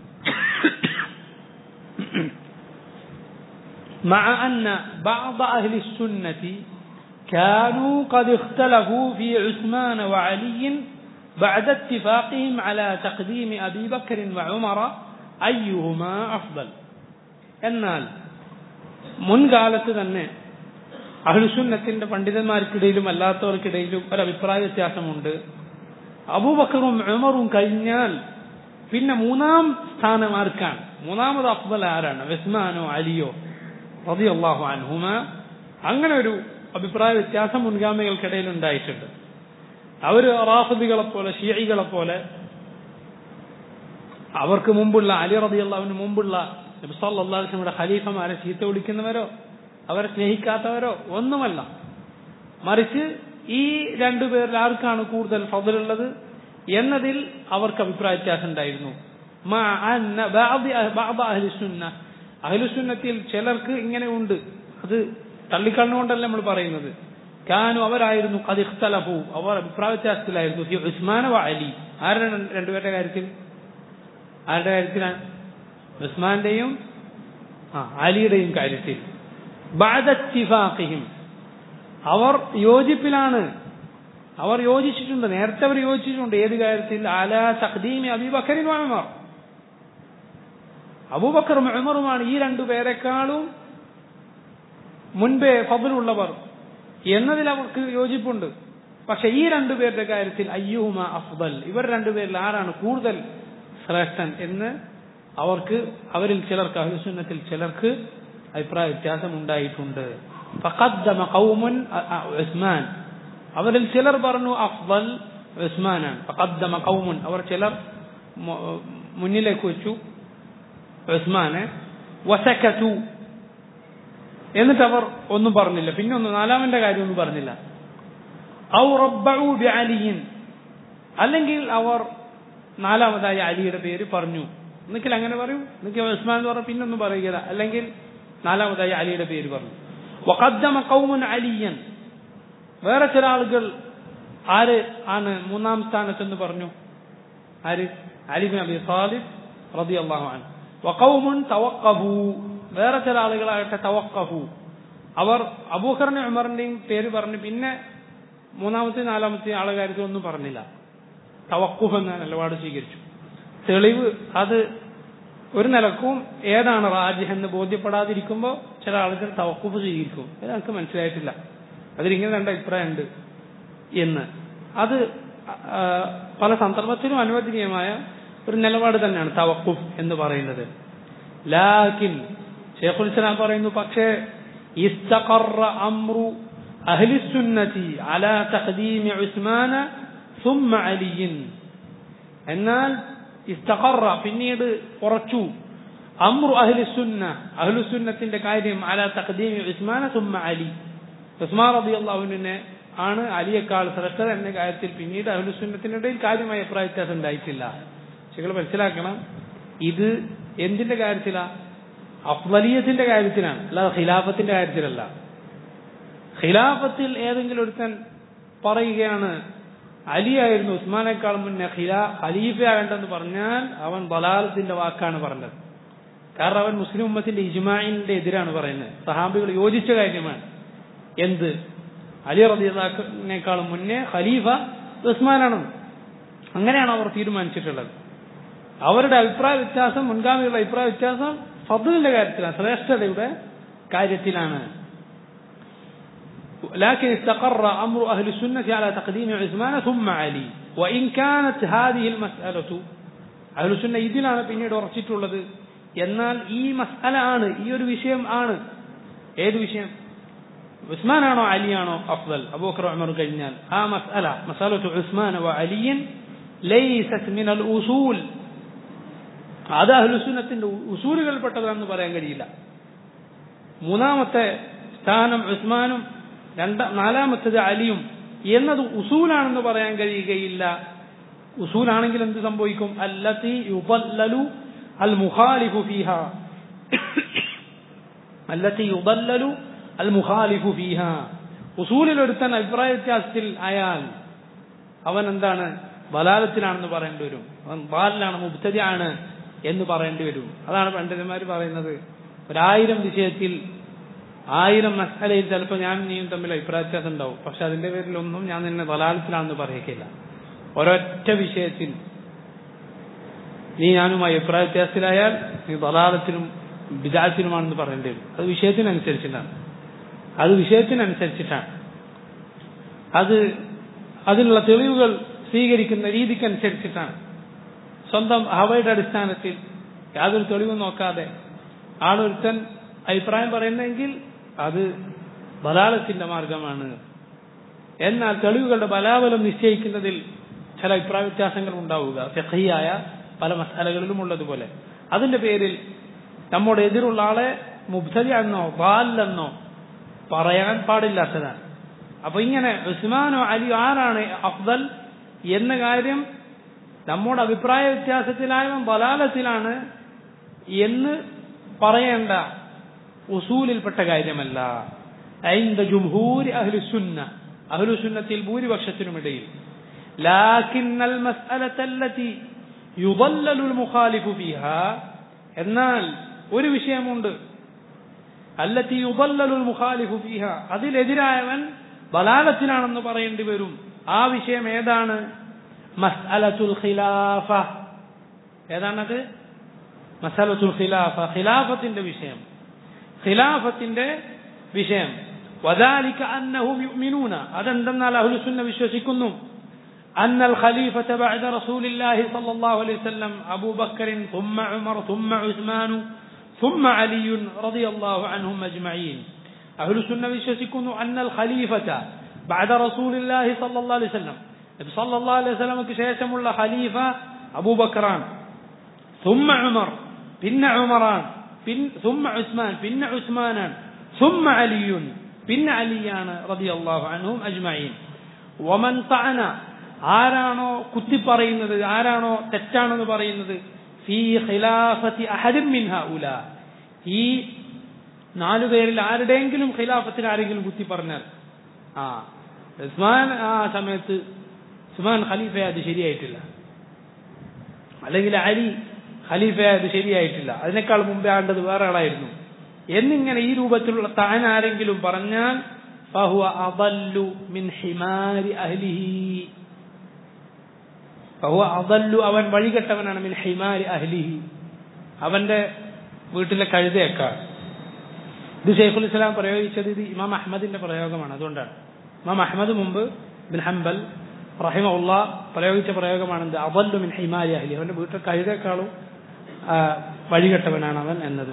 مع أن بعض أهل السنة كانوا قد اختلفوا في عثمان وعلي بعد اتفاقهم على تقديم أبي بكر وعمر أيهما أفضل എന്നാൽ മുൻകാലത്ത് തന്നെ അഹ്ലുസുന്നത്തിന്റെ പണ്ഡിതന്മാർക്കിടയിലും അല്ലാത്തവർക്കിടയിലും ഒരു അഭിപ്രായ വ്യത്യാസമുണ്ട് അബൂബക്കറും ഉമറും കഴിഞ്ഞാൽ പിന്നെ മൂന്നാം സ്ഥാനം ആർക്കാണ് മൂന്നാമത് അഫ്ദൽ ആരാണ് വെസ്മാനോ അലിയോ റളിയല്ലാഹു അൻഹുമ അങ്ങനെ ഒരു അഭിപ്രായ വ്യത്യാസം മുൻഗാമികൾക്കിടയിൽ ഉണ്ടായിട്ടുണ്ട് അവര് റാഫിദികളെ പോലെ ഷിയകളെ പോലെ അവർക്ക് മുമ്പുള്ള അലി റളിയല്ലാഹുവിന് മുമ്പുള്ള നബി സല്ലല്ലാഹു അലൈഹി വസല്ലമയുടെ ഖലീഫമാരെ ചീത്ത വിളിക്കുന്നവരോ അവരെ സ്നേഹിക്കാത്തവരോ ഒന്നുമല്ല മറിച്ച് ഈ രണ്ടുപേരിൽ ആർക്കാണ് കൂടുതൽ ഫضലുള്ളത് എന്നതിൽ അവർക്ക് അഭിപ്രായ വ്യത്യാസം ഉണ്ടായിരുന്നു അഹ്ലുസുന്നത്തിൽ ചിലർക്ക് ഇങ്ങനെ ഉണ്ട് അത് തള്ളിക്കണ്ണുകൊണ്ടല്ല നമ്മൾ പറയുന്നത് കാനു അവരായിരുന്നു കദിഖ്തലഫു അവർ അഭിപ്രായ വ്യത്യാസത്തിലായിരുന്നു ഉസ്മാന അലി ആരുടെ രണ്ടുപേരുടെ കാര്യത്തിൽ ആരുടെ കാര്യത്തിലാണ് ഉസ്മാന്റെയും ആ അലിയുടെയും കാര്യത്തിൽ ബാദത്തിഫാഖിഹിം അവർ യോജിപ്പിലാണ് അവർ യോജിച്ചിട്ടുണ്ട് നേരത്തെ അവർ യോജിച്ചിട്ടുണ്ട് ഏത് കാര്യത്തിൽ അല തഖ്ദീമി അബൂബക്കറിൻ ഉമർ അബൂബക്കറും ഉമറുമാണ് ഈ രണ്ടു പേരെക്കാളും മുൻപേ ഫضലുള്ളവർ എന്നതിൽ അവർക്ക് യോജിപ്പുണ്ട് പക്ഷെ ഈ രണ്ടുപേരുടെ കാര്യത്തിൽ അയ്യൂമ അഫ്ദൽ ഇവർ രണ്ടുപേരിൽ ആരാണ് കൂടുതൽ ശ്രേഷ്ഠൻ എന്ന് അവർക്ക് അവരിൽ ചിലർക്ക് അഹുസുന്നത്തിൽ ചിലർക്ക് അഭിപ്രായ വ്യത്യാസം ഉണ്ടായിട്ടുണ്ട് ഫഖദ്ദമ ഖൗമുൻ ഉസ്മാൻ അവരിൽ ചിലർ പറഞ്ഞു അഫ്ദൽ ഉസ്മാനാണ് ഫഖദ്ദമ ഖൗമുൻ അവർ ചിലർ മുന്നിലേക്ക് വെച്ചു ഉസ്മാനെ വസക്കത്തു എന്നിട്ട് അവർ ഒന്നും പറഞ്ഞില്ല പിന്നെ ഒന്ന് നാലാമന്റെ കാര്യം ഒന്നും പറഞ്ഞില്ല ഔ റബ്ബഉ ബിഅലിയിൻ അല്ലെങ്കിൽ അവർ നാലാമതായി അലിയുടെ പേര് പറഞ്ഞു ഒന്നിക്കൽ അങ്ങനെ പറയൂ ഒന്നിക്കൽ ഉസ്മാൻ എന്ന് പറഞ്ഞ പിന്നൊന്നും പറയുകയില്ല അല്ലെങ്കിൽ നാലാമതായി അലിയുടെ പേര് പറഞ്ഞു വഖദ്ദമ ഖൗമുൻ അലിയൻ വേറെ ചില ആളുകൾ ആര് ആണ് മൂന്നാം സ്ഥാനത്തെന്ന് പറഞ്ഞു ആര് അലിബിൻ അബി സാലിബ് റളിയല്ലാഹു അൻഹു വഖൗമുൻ തവഖഫു വേറെ ചില ആളുകളാകട്ടെ തവഖഫു അവർ അബൂഖറിന്റെ ഉമറിന്റെയും പേര് പറഞ്ഞ് പിന്നെ മൂന്നാമത്തെ നാലാമത്തെ ആളെ കാര്യത്തിൽ ഒന്നും പറഞ്ഞില്ല തവക്കുഫ് എന്ന നിലപാട് സ്വീകരിച്ചു തെളിവ് അത് ഒരു നിലക്കും ഏതാണ് റാജിഹ് എന്ന് ബോധ്യപ്പെടാതിരിക്കുമ്പോൾ ചില ആളുകൾ തവക്കുഫ് സ്വീകരിക്കും ഇത് നമുക്ക് മനസ്സിലായിട്ടില്ല അതിലിങ്ങനെ രണ്ട് അഭിപ്രായമുണ്ട് എന്ന് അത് ആ, പല സന്ദർഭത്തിലും അനുവദനീയമായ ഒരു നിലപാട് തന്നെയാണ് തവക്കുഫ് എന്ന് പറയുന്നത് ലാക്കിൻ ഷേഖുൽ ഇസ്ലാം പറയുന്നു പക്ഷേ ഇസ്തഖറ അംറു അഹ്ലി സുന്നതി അലാ തഖദീമി ഉസ്മാന ثم അലിയിൻ എന്നാൽ ഇസ്തഖറ പിന്നീട് ഉറച്ചു അമ്രു അഹ്ലി സുന്ന അഹ്ലു സുന്നത്തിന്റെ കാര്യം അലാ തഖദീമി ഉസ്മാന ثم അലി ഉസ്മാൻ റളിയല്ലാഹുവിനെ ആണ് അലിയേക്കാൾ ശ്രദ്ധ എന്ന കാര്യത്തിൽ പിന്നീട് അഹ്ലു സുന്നത്തിനിടയിൽ കാര്യമായ അഭിപ്രായ വ്യത്യാസം ഉണ്ടായിട്ടില്ല നിങ്ങൾ മനസ്സിലാക്കണം ഇത് എന്തിന്റെ കാര്യത്തിലാ അഫ്ലലിയത്തിന്റെ കാര്യത്തിലാണ് അല്ലാതെ ഖിലാഫത്തിന്റെ കാര്യത്തിലല്ല ഖിലാഫത്തിൽ ഏതെങ്കിലും ഒരുത്തൻ പറയുകയാണ് അലിയായിരുന്നു ഉസ്മാനേക്കാൾ മുന്നേ ഖിലാ ഖലീഫയാകണ്ടെന്ന് പറഞ്ഞാൽ അവൻ ബലാലത്തിന്റെ വാക്കാണ് പറഞ്ഞത് കാരണം അവൻ മുസ്ലിം ഉമ്മത്തിന്റെ ഇജ്മാഇന്റെ എതിരാണ് പറയുന്നത് സഹാബികൾ യോജിച്ച കാര്യമാണ് എന്ത് അലി റബിനേക്കാളും മുന്നേ ഖലീഫ ഉസ്മാനാണ് അങ്ങനെയാണ് അവർ തീരുമാനിച്ചിട്ടുള്ളത് അവരുടെ അഭിപ്രായ വ്യത്യാസം മുൻഗാമികളുടെ അഭിപ്രായ വ്യത്യാസം ഫضലിന്റെ കാര്യത്തിലാണ് ശ്രേഷ്ഠതയുടെ കാര്യത്തിലാണ് لكن استقر أمر أهل السنة على تقديم عثمان ثم علي وإن كانت هذه المسألة أهل السنة ഇതിലാണ് പിന്നീട് ഉറച്ചിട്ടുള്ളത് എന്നാൽ ഈ മസ്അല ആണ് ഈ ഒരു വിഷയം ആണ് ഏത് വിഷയം ഉസ്മാനാണോ അലിയാണോ അഫ്ദൽ അബൂബക്കർ ഉമർ കഴിഞ്ഞാൽ ആ മസ്അല മസാലത്തു ഉസ്മാൻ വ അലിയൻ ലൈസത് മിനൽ ഉസൂൽ അത് അഹ്ലുസുന്നത്തിന്റെ ഉസൂലുകൾപ്പെട്ടതാണെന്ന് പറയാൻ കഴിയില്ല മൂന്നാമത്തെ സ്ഥാനം ഉസ്മാനും രണ്ട നാലാമത്തേത് അലിയും എന്നത് ഉസൂലാണെന്ന് പറയാൻ കഴിയുകയില്ല ഉസൂലാണെങ്കിൽ എന്ത് സംഭവിക്കും അല്ലത്തി യുബല്ലലു അൽ മുഖാലിഫു ഫീഹ അല്ലത്തി യുബല്ലലു അൽ മുഖാലിഫു ഫീഹ ഉസൂലിൽ ഒരുത്തൻ അഭിപ്രായ വ്യത്യാസത്തിൽ ആയാൽ അവൻ എന്താണ് ബലാലത്തിലാണെന്ന് പറയേണ്ടി വരും അവൻ ബാലിലാണ് മുബ്തദിയാണ് എന്ന് പറയേണ്ടി വരും അതാണ് പണ്ഡിതന്മാർ പറയുന്നത് ഒരായിരം വിഷയത്തിൽ ആയിരം മസാലയിൽ ചിലപ്പോൾ ഞാൻ നീയും തമ്മിൽ അഭിപ്രായ വ്യത്യാസം ഉണ്ടാവും പക്ഷെ അതിന്റെ പേരിലൊന്നും ഞാൻ നിന്നെ ബലാലത്തിലാണെന്ന് പറയിക്കില്ല ഒരൊറ്റ വിഷയത്തിൽ നീ ഞാനുമായി അഭിപ്രായ വ്യത്യാസത്തിലായാൽ നീ ബലാലത്തിനും വിജാത്തിനുമാണെന്ന് പറയേണ്ടി വരും അത് വിഷയത്തിനനുസരിച്ചിട്ടാണ് അത് വിഷയത്തിനനുസരിച്ചിട്ടാണ് അത് അതിനുള്ള തെളിവുകൾ സ്വീകരിക്കുന്ന രീതിക്കനുസരിച്ചിട്ടാണ് സ്വന്തം ഹവയുടെ അടിസ്ഥാനത്തിൽ യാതൊരു തെളിവും നോക്കാതെ ആളൊരുത്തൻ അഭിപ്രായം പറയുന്നെങ്കിൽ അത് ബലാലത്തിന്റെ മാർഗമാണ് എന്നാൽ തെളിവുകളുടെ ബലാബലം നിശ്ചയിക്കുന്നതിൽ ചില അഭിപ്രായ വ്യത്യാസങ്ങൾ ഉണ്ടാവുക ഫിഖഹിയായ പല മസാലകളിലും ഉള്ളതുപോലെ അതിന്റെ പേരിൽ നമ്മുടെ എതിരുള്ള ആളെ മുബ്തദി എന്നോ ബാലെന്നോ പറയാൻ പാടില്ലാത്തതാണ് അപ്പൊ ഇങ്ങനെ ഉസ്മാനോ അലിയോ ആരാണ് അഫ്ദൽ എന്ന കാര്യം നമ്മുടെ അഭിപ്രായ വ്യത്യാസത്തിലായവൻ ബലാലത്തിലാണ് എന്ന് പറയേണ്ട ഉസൂലിൽപ്പെട്ട കാര്യമല്ല ഐന്ദ ജുംഹൂരി അഹ്ലുസുന്ന അഹ്ലുസുന്നത്തിൽ ഭൂരിപക്ഷത്തിനുമിടയിൽ ലാക്കിൻ അൽ മസ്അലത്തല്ലതി യുദല്ലലു അൽ മുഖാലിഫു ഫീഹാ എന്നാൽ ഒരു വിഷയമുണ്ട് അല്ലത്തി യുദല്ലലു അൽ മുഖാലിഫു ഫീഹാ അതിലെതിരായവൻ ബലാലത്തിലാണെന്ന് പറയേണ്ടി വരും ആ വിഷയം ഏതാണ് മസ്അലത്തുൽ ഖിലാഫ ഏതാണത് മസലത്തുൽ ഖിലാഫ ഖിലാഫത്തിന്റെ വിഷയം ഖിലാഫത്തിന്റെ വിഷയം വദാലിക അന്നഹും യുഅ്മിനൂന അതെന്തെന്നാൽ അഹ്ലു സുന്ന വിശ്വസിക്കുന്നു أن الخليفة بعد رسول الله صلى الله عليه وسلم أبو بكر ثم عمر ثم عثمان ثم علي رضي الله عنهم أجمعين أهل السنة يشكون أن الخليفة بعد رسول الله صلى الله عليه وسلم صلى الله عليه وسلم كشيشم الله خليفة أبو بكران ثم عمر بن عمران بن ثم عثمان بن عثمانان ثم علي بن عليان رضي الله عنهم أجمعين ومن طعن ആരാണോ കുത്തി പറയുന്നത് ആരാണോ തെറ്റാണെന്ന് പറയുന്നത് ഫീ ഖിലാഫത്തി അഹദിൻ മിൻഹ ഉല ഈ നാലു പേരിൽ ആരുടെയെങ്കിലും ഖിലാഫത്തിൽ ആരെങ്കിലും കുത്തി പറഞ്ഞാൽ ആ ഉസ്മാൻ ആ സമയത്ത് ഉസ്മാൻ ഖലീഫയായത് ശരിയായിട്ടില്ല അല്ലെങ്കിൽ അലി ഖലീഫയായത് ശരിയായിട്ടില്ല അതിനേക്കാൾ മുമ്പേ ആണ്ടത് വേറെ ആളായിരുന്നു എന്നിങ്ങനെ ഈ രൂപത്തിലുള്ള താൻ ആരെങ്കിലും പറഞ്ഞാൽ ഫഹുവ അദല്ലു മിൻ ഹിമാരി അഹ്ലിഹി ഫഹുവ അദല്ലു അവൻ വഴികെട്ടവനാണ് മിൻ ഹിമാരി അഹ്ലിഹി അവന്റെ വീട്ടിലെ കഴുതയേക്കാൾ ഇത് ഷെയ്ഖുൽ ഇസ്ലാം പ്രയോഗിച്ചത് ഇത് ഇമാം അഹമ്മദിന്റെ പ്രയോഗമാണ് അതുകൊണ്ടാണ് ഇമാം അഹമ്മദ് മുമ്പ് ബിൻ ഹംബൽ റഹിമുള്ള പ്രയോഗിച്ച പ്രയോഗമാണ് എന്ത് അവല്ലു മിൻ ഹിമാരി അഹ്ലി അവന്റെ വീട്ടിൽ കഴുതേക്കാളും ആ, വഴികെട്ടവനാണ് അവൻ എന്നത്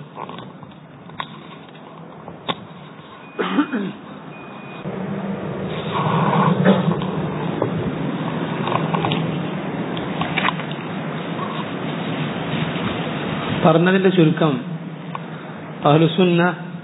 പറഞ്ഞതിന്റെ ചുരുക്കം അഹ്ലുസുന്ന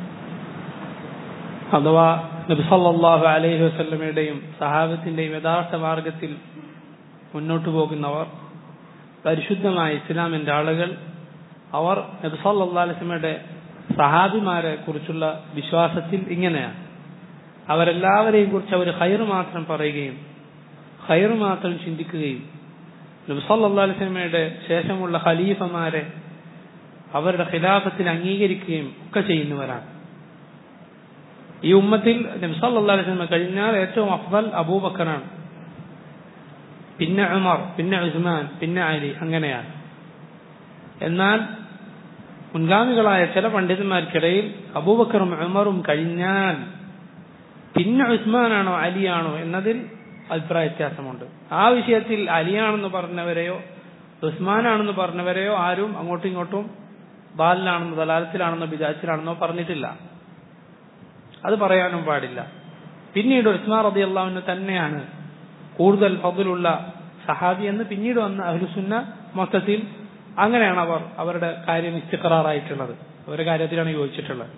അഥവാ നബിസല്ലാഹു അലൈഹി വസല്ലമയുടെയും സഹാബത്തിന്റെയും യഥാർത്ഥ മാർഗത്തിൽ മുന്നോട്ടു പോകുന്നവർ പരിശുദ്ധമായ ഇസ്ലാമിന്റെ ആളുകൾ അവർ നബിസല്ലാ അലൈസ്മയുടെ സഹാബിമാരെ കുറിച്ചുള്ള വിശ്വാസത്തിൽ ഇങ്ങനെയാണ് അവരെല്ലാവരെയും കുറിച്ച് അവർ ഹൈർ മാത്രം പറയുകയും ഹൈർ മാത്രം ചിന്തിക്കുകയും നബിസല്ലാ അലൈസ്മയുടെ ശേഷമുള്ള ഖലീഫമാരെ അവരുടെ ഖിലാഫത്തിൽ അംഗീകരിക്കുകയും ഒക്കെ ചെയ്യുന്നവരാണ് ഈ ഉമ്മത്തിൽ നബ്സല്ലാ അലൈഹി കഴിഞ്ഞാൽ ഏറ്റവും അഫ്ദൽ അബൂബക്കറാണ് പിന്നെ ഉമർ പിന്നെ ഉസ്മാൻ പിന്നെ അലി അങ്ങനെയാണ് എന്നാൽ മുൻഗാമികളായ ചില പണ്ഡിതന്മാർക്കിടയിൽ അബൂബക്കറും ഉമറും കഴിഞ്ഞാൽ പിന്നെ ഉസ്മാനാണോ അലിയാണോ എന്നതിൽ അഭിപ്രായ വ്യത്യാസമുണ്ട് ആ വിഷയത്തിൽ അലിയാണെന്ന് പറഞ്ഞവരെയോ ഉസ്മാനാണെന്ന് പറഞ്ഞവരെയോ ആരും അങ്ങോട്ടും ഇങ്ങോട്ടും ബാലിലാണെന്നോ ദലാലത്തിലാണെന്നോ ബിജാച്ചിലാണെന്നോ പറഞ്ഞിട്ടില്ല അത് പറയാനും പാടില്ല പിന്നീട് ഉസ്മാൻ റബി അള്ളാഹുവിന് തന്നെയാണ് കൂടുതൽ ഫضലുള്ള സഹാബി എന്ന് പിന്നീട് വന്ന അഹ്ലുസുന്ന മൊത്തത്തിൽ അങ്ങനെയാണ് അവർ അവരുടെ കാര്യം ഇസ്തിഖറാറായിട്ടുള്ളത് അവരുടെ കാര്യത്തിലാണ് യോജിച്ചിട്ടുള്ളത്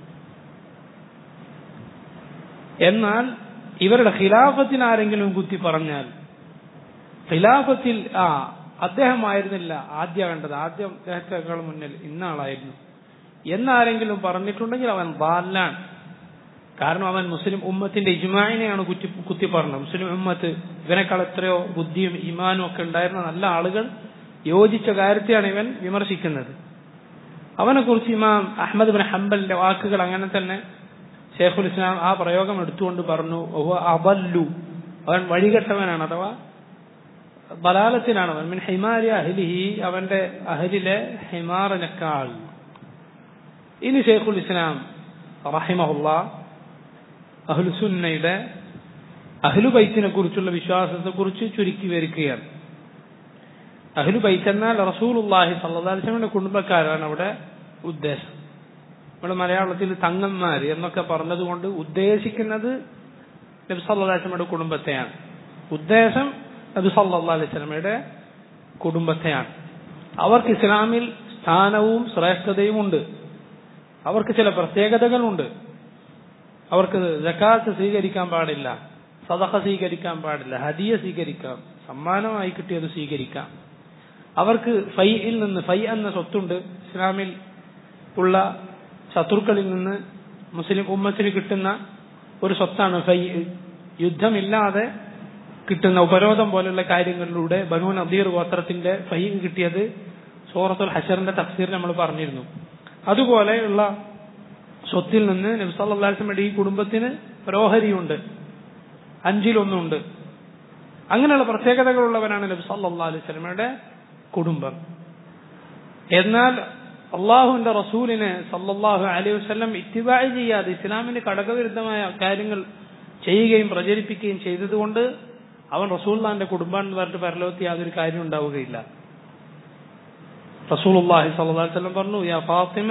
എന്നാൽ ഇവരുടെ ഖിലാഫത്തിന് ആരെങ്കിലും കുത്തി പറഞ്ഞാൽ ഖിലാഫത്തിൽ ആ അദ്ദേഹമായിരുന്നില്ല ആദ്യം കണ്ടത് ആദ്യം അദ്ദേഹത്തെക്കാൾ മുന്നിൽ ഇന്നാളായിരുന്നു എന്നാരെങ്കിലും പറഞ്ഞിട്ടുണ്ടെങ്കിൽ അവൻ ബാലാണ് കാരണം അവൻ മുസ്ലിം ഉമ്മത്തിന്റെ ഇജ്മായിനെയാണ് കുറ്റി കുത്തി പറഞ്ഞത് മുസ്ലിം ഉമ്മത്ത് ഇവനേക്കാൾ എത്രയോ ബുദ്ധിയും ഇമാനും ഒക്കെ ഉണ്ടായിരുന്ന നല്ല ആളുകൾ യോജിച്ച കാര്യത്തെയാണ് ഇവൻ വിമർശിക്കുന്നത് അവനെ കുറിച്ച് ഇമാം അഹമ്മദ് ബിൻ ഹംബലിന്റെ വാക്കുകൾ അങ്ങനെ തന്നെ ഷേഖുൽ ഇസ്ലാം ആ പ്രയോഗം എടുത്തുകൊണ്ട് പറഞ്ഞു "വഹുവ അബല്ലു അവൻ വഴികെട്ടവനാണ് അഥവാ ബലാലത്തിനാണ് അവൻ മിൻ ഹിമാരി അഹ്ലിഹി അവന്റെ അഹലിലെ ഹിമാറിനേക്കാൾ ഇനി ഷെയ്ഖുൽ ഇസ്ലാം റഹിമഹുല്ല അഹ്ലുസുന്നയുടെ അഹ്ലുബൈത്തിനെ കുറിച്ചുള്ള വിശ്വാസത്തെ കുറിച്ച് ചുരുക്കി വരികയാണ് അഹ്ലുബൈത്ത് എന്നാൽ റസൂലുള്ളാഹി സല്ലല്ലാഹു അലൈഹി വസല്ലമയുടെ കുടുംബക്കാരാണ് അവിടെ ഉദ്ദേശം നമ്മുടെ മലയാളത്തിൽ തങ്ങന്മാര് എന്നൊക്കെ പറഞ്ഞതുകൊണ്ട് ഉദ്ദേശിക്കുന്നത് നബി സല്ലല്ലാഹു അലൈഹി വസല്ലമയുടെ കുടുംബത്തെയാണ് ഉദ്ദേശം നബി സല്ലല്ലാഹു അലൈഹി വസല്ലമയുടെ കുടുംബത്തെയാണ് അവർക്ക് ഇസ്ലാമിൽ സ്ഥാനവും ശ്രേഷ്ഠതയും ഉണ്ട് അവർക്ക് ചില പ്രത്യേകതകളുണ്ട് അവർക്ക് ജക്കാത്ത് സ്വീകരിക്കാൻ പാടില്ല സദഹ സ്വീകരിക്കാൻ പാടില്ല ഹദിയ സ്വീകരിക്കാം സമ്മാനമായി കിട്ടിയത് സ്വീകരിക്കാം അവർക്ക് ഫൈയിൽ നിന്ന് ഫൈ എന്ന സ്വത്തുണ്ട് ഇസ്ലാമിൽ ഉള്ള ശത്രുക്കളിൽ നിന്ന് മുസ്ലിം ഉമ്മത്തിന് കിട്ടുന്ന ഒരു സ്വത്താണ് ഫൈ യുദ്ധമില്ലാതെ കിട്ടുന്ന ഉപരോധം പോലുള്ള കാര്യങ്ങളിലൂടെ ബനു നദീർ ഗോത്രത്തിന്റെ ഫൈ കിട്ടിയത് സൂറത്തുൽ ഹഷറിന്റെ തഫ്സീർ നമ്മൾ പറഞ്ഞിരുന്നു അതുപോലെയുള്ള സ്വത്തിൽ നിന്ന് നബ്സല്ലാസ്മയുടെ ഈ കുടുംബത്തിന് ഓഹരിയുണ്ട് അഞ്ചിലൊന്നുണ്ട് അങ്ങനെയുള്ള പ്രത്യേകതകളുള്ളവനാണ് നബി സല്ലാ അലൈഹി സ്വലമയുടെ കുടുംബം എന്നാൽ അള്ളാഹുവിന്റെ റസൂലിനെ സല്ലല്ലാഹു അലൈഹി വസല്ലം ഇത്തിബായ് ചെയ്യാതെ ഇസ്ലാമിന് കടകവിരുദ്ധമായ കാര്യങ്ങൾ ചെയ്യുകയും പ്രചരിപ്പിക്കുകയും ചെയ്തതുകൊണ്ട് അവൻ റസൂൽദാന്റെ കുടുംബം എന്ന് പറഞ്ഞിട്ട് പരലോകത്ത് യാതൊരു കാര്യം ഉണ്ടാവുകയില്ല റസൂലുള്ളാഹി സ്വല്ലല്ലാഹു അലൈഹി വസല്ലം പറഞ്ഞു യാ ഫാത്തിമ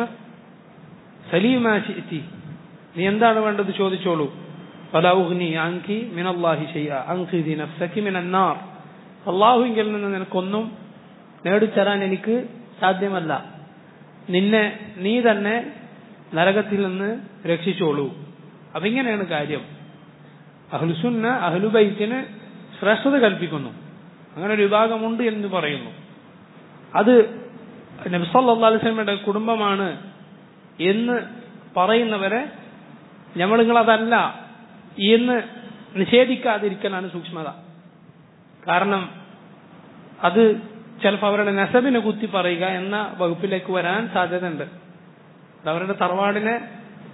സലീമ ശിഅതി നീ എന്താണ് വേണ്ടത് ചോദിച്ചോളൂ വലാ ഉഗ്നി അൻകി മിനല്ലാഹി ഷൈഅ അൻഖിദി നഫ്സകി മിനൻ നാർ അള്ളാഹുവിങ്കിൽ നിന്ന് നിനക്കൊന്നും നേടിത്തരാൻ എനിക്ക് സാധ്യമല്ല നിന്നെ നീ തന്നെ നരകത്തിൽ നിന്ന് രക്ഷിച്ചോളൂ അപ്പൊ ഇങ്ങനെയാണ് കാര്യം അഹ്ലുസുന്ന അഹ്ലുബൈത്തിന് ശ്രേഷ്ഠത കൽപ്പിക്കുന്നു അങ്ങനെ ഒരു വിഭാഗമുണ്ട് എന്ന് പറയുന്നു അത് നബ്സല്ലാ അലിസ്ലമയുടെ കുടുംബമാണ് എന്ന് പറയുന്നവരെ നമ്മൾ നിങ്ങളതല്ല എന്ന് നിഷേധിക്കാതിരിക്കലാണ് സൂക്ഷ്മത കാരണം അത് ചിലപ്പോൾ അവരുടെ നെസബിനെ കുത്തി പറയുക എന്ന വകുപ്പിലേക്ക് വരാൻ സാധ്യതയുണ്ട് അത് അവരുടെ തറവാടിനെ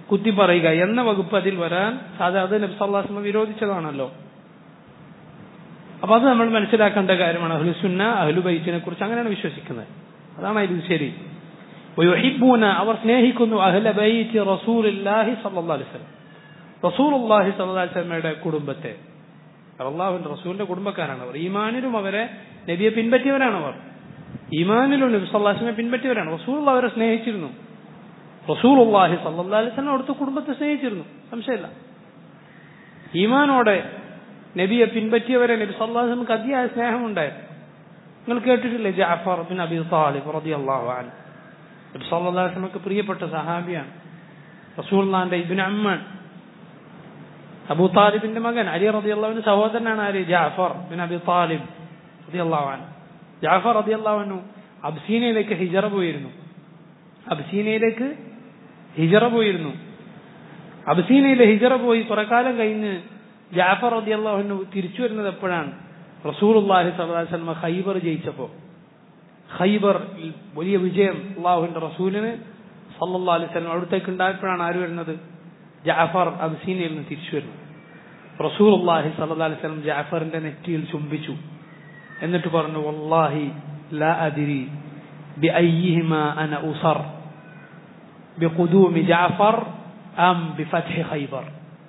കുത്തി പറയുക എന്ന വകുപ്പ് അതിൽ വരാൻ സാധാരണ അത് നബി സല്ലാസ്മ വിരോധിച്ചതാണല്ലോ അപ്പൊ അത് നമ്മൾ മനസ്സിലാക്കേണ്ട കാര്യമാണ് അഹ്ലുസുന്ന അഹ്ലുബൈത്തിനെ കുറിച്ച് അങ്ങനെയാണ് വിശ്വസിക്കുന്നത് അതാണ് അതിൽ ശരി ويحبون അവർ സ്നേഹിക്കുന്നു അഹ്ല ബൈത്തി റസൂലുള്ളാഹി സ്വല്ലല്ലാഹു അലൈഹി വസല്ലം റസൂലുള്ളാഹി സ്വല്ലല്ലാഹു അലൈഹി വസല്ലമയുടെ കുടുംബത്തെ അള്ളാഹുവിന്റെ റസൂലിന്റെ കുടുംബക്കാരാണ് അവർ ഈമാനിലും അവരെ നബിയെ പിൻപറ്റിയവരാണ് അവർ ഈമാനിലും നബി സല്ലാസിനെ പിൻപറ്റിയവരാണ് റസൂൽ അവരെ സ്നേഹിച്ചിരുന്നു റസൂൽ അള്ളാഹി സല്ലാ അലൈഹി സ്വലം അവിടുത്തെ കുടുംബത്തെ സ്നേഹിച്ചിരുന്നു സംശയമില്ല ഈമാനോടെ നബിയെ പിൻപറ്റിയവരെ നബി സല്ലാസ്ലമക്ക് അതിയായ സ്നേഹമുണ്ടായിരുന്നു നിങ്ങൾ കേട്ടിട്ടില്ലേ ജാഫർ ബിൻ അബി താലിബ് റളിയല്ലാഹു അൻഹു നബി സല്ലല്ലാഹു അലൈഹി വസല്ലമക്ക് പ്രിയപ്പെട്ട സഹാബിയാണ് റസൂൽനാന്റെ ഇബ്നു അമ്മാൻ അബൂ താലിബിന്റെ മകൻ അലി റളിയല്ലാഹുവിന്റെ സഹോദരനാണ് ആര് ജാഫർ ബിൻ അബി താലിബ് റളിയല്ലാഹു അൻഹു ജാഫർ റളിയല്ലാഹു അൻഹു അബ്സീനയിലേക്ക് ഹിജറ പോയിരുന്നു അബ്സീനയിലേക്ക് ഹിജറ പോയിരുന്നു അബ്സീനയിലെ ഹിജറ പോയി കുറെ കാലം കഴിഞ്ഞ് ജാഫർ റളിയല്ലാഹു അൻഹു തിരിച്ചു വരുന്നത് എപ്പോഴാണ് റസൂലുള്ളാഹി സ്വല്ലല്ലാഹു അലൈഹി വസല്ലം ഖൈബർ ജയിച്ചപ്പോൾ ഖൈബർ വലിയ വിജയം അള്ളാഹുവിന്റെ റസൂലിന് സല്ലല്ലാഹു അലൈഹി വസല്ലം അവിടത്തേക്ക് ഉണ്ടായപ്പോഴാണ് ആര് വരുന്നത് ജാഫർ അബ്സീനയിൽ നിന്ന് തിരിച്ചു വരുന്നു റസൂൽ അള്ളാഹി സല്ലല്ലാഹു അലൈഹി വസല്ലം ജാഫറിന്റെ നെറ്റിയിൽ ചുംബിച്ചു എന്നിട്ട് പറഞ്ഞു വല്ലാഹി ലാ അദിരി بأيهما أنا أصر بقدوم جعفر أم بفتح خيبر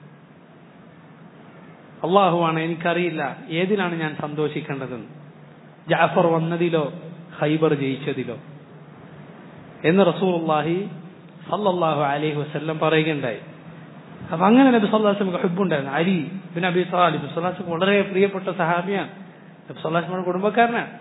അള്ളാഹുവാണ് എനിക്കറിയില്ല ഏതിലാണ് ഞാൻ സന്തോഷിക്കേണ്ടതെന്ന് ജാഫർ വന്നതിലോ ഖൈബർ ജയിച്ചതിലോ എന്ന് റസൂലുള്ളാഹി സല്ലല്ലാഹു അലൈഹി വസല്ലം പറയുകയുണ്ടായി അപ്പൊ അങ്ങനെ നബി സല്ലാസ്ലമക്ക് ഹെബുണ്ടായിരുന്നു അലി ബിൻ അബി താലിബ് സല്ലാസ്ലം വളരെ പ്രിയപ്പെട്ട സഹാബിയാണ് നബി സല്ലാസ്ലമയുടെ കുടുംബക്കാരനാണ്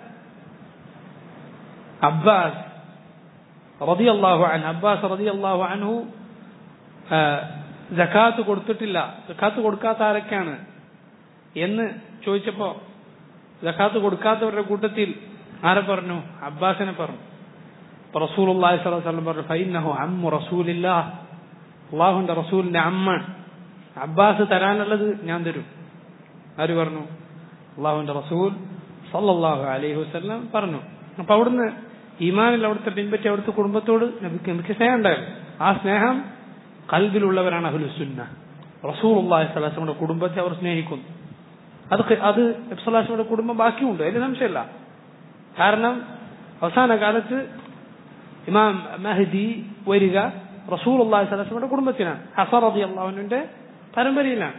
അബ്ബാസ് റളിയല്ലാഹു അൻഹു അബ്ബാസ് റളിയല്ലാഹു അൻഹു ജക്കാത്ത് കൊടുത്തിട്ടില്ല ജക്കാത്ത് കൊടുക്കാത്ത ആരൊക്കെയാണ് എന്ന് ചോദിച്ചപ്പോ ജക്കാത്ത് കൊടുക്കാത്തവരുടെ കൂട്ടത്തിൽ ആരെ പറഞ്ഞു അബ്ബാസിനെ പറഞ്ഞു റസൂലുള്ളാഹി സ്വല്ലല്ലാഹു അലൈഹി വസല്ലം പറഞ്ഞു ഫൈന്നഹു അമ്മു റസൂലില്ലാഹ് അള്ളാഹുന്റെ റസൂലിന്റെ അമ്മ അബ്ബാസ് തരാനുള്ളത് ഞാൻ തരും ആര് പറഞ്ഞു അള്ളാഹുന്റെ റസൂൽ സല്ലല്ലാഹു അലൈഹി വസല്ലം പറഞ്ഞു അപ്പൊ അവിടുന്ന് ഈമാനിൽ അവിടുത്തെ പിൻപറ്റി അവിടുത്തെ കുടുംബത്തോട് നബിക്ക് എനിക്ക് സ്നേഹം ഉണ്ടായിരുന്നു ആ സ്നേഹം കൽബിലുള്ളവരാണ് അഹുലുസുന്ന റസൂൽ അള്ളാഹി സ്വലാസ്ലമിയുടെ കുടുംബത്തെ അവർ സ്നേഹിക്കുന്നു അത് അത് നബ്സലാസ്ലമിയുടെ കുടുംബം ബാക്കിയുണ്ട് അതിന് സംശയമില്ല കാരണം അവസാന കാലത്ത് ഇമാം മഹദി വരിക റസൂൽ അള്ളാഹി സ്വലാസ്ലമിയുടെ കുടുംബത്തിനാണ് ഹസർ അതി അള്ളാഹുവിന്റെ പരമ്പരയിലാണ്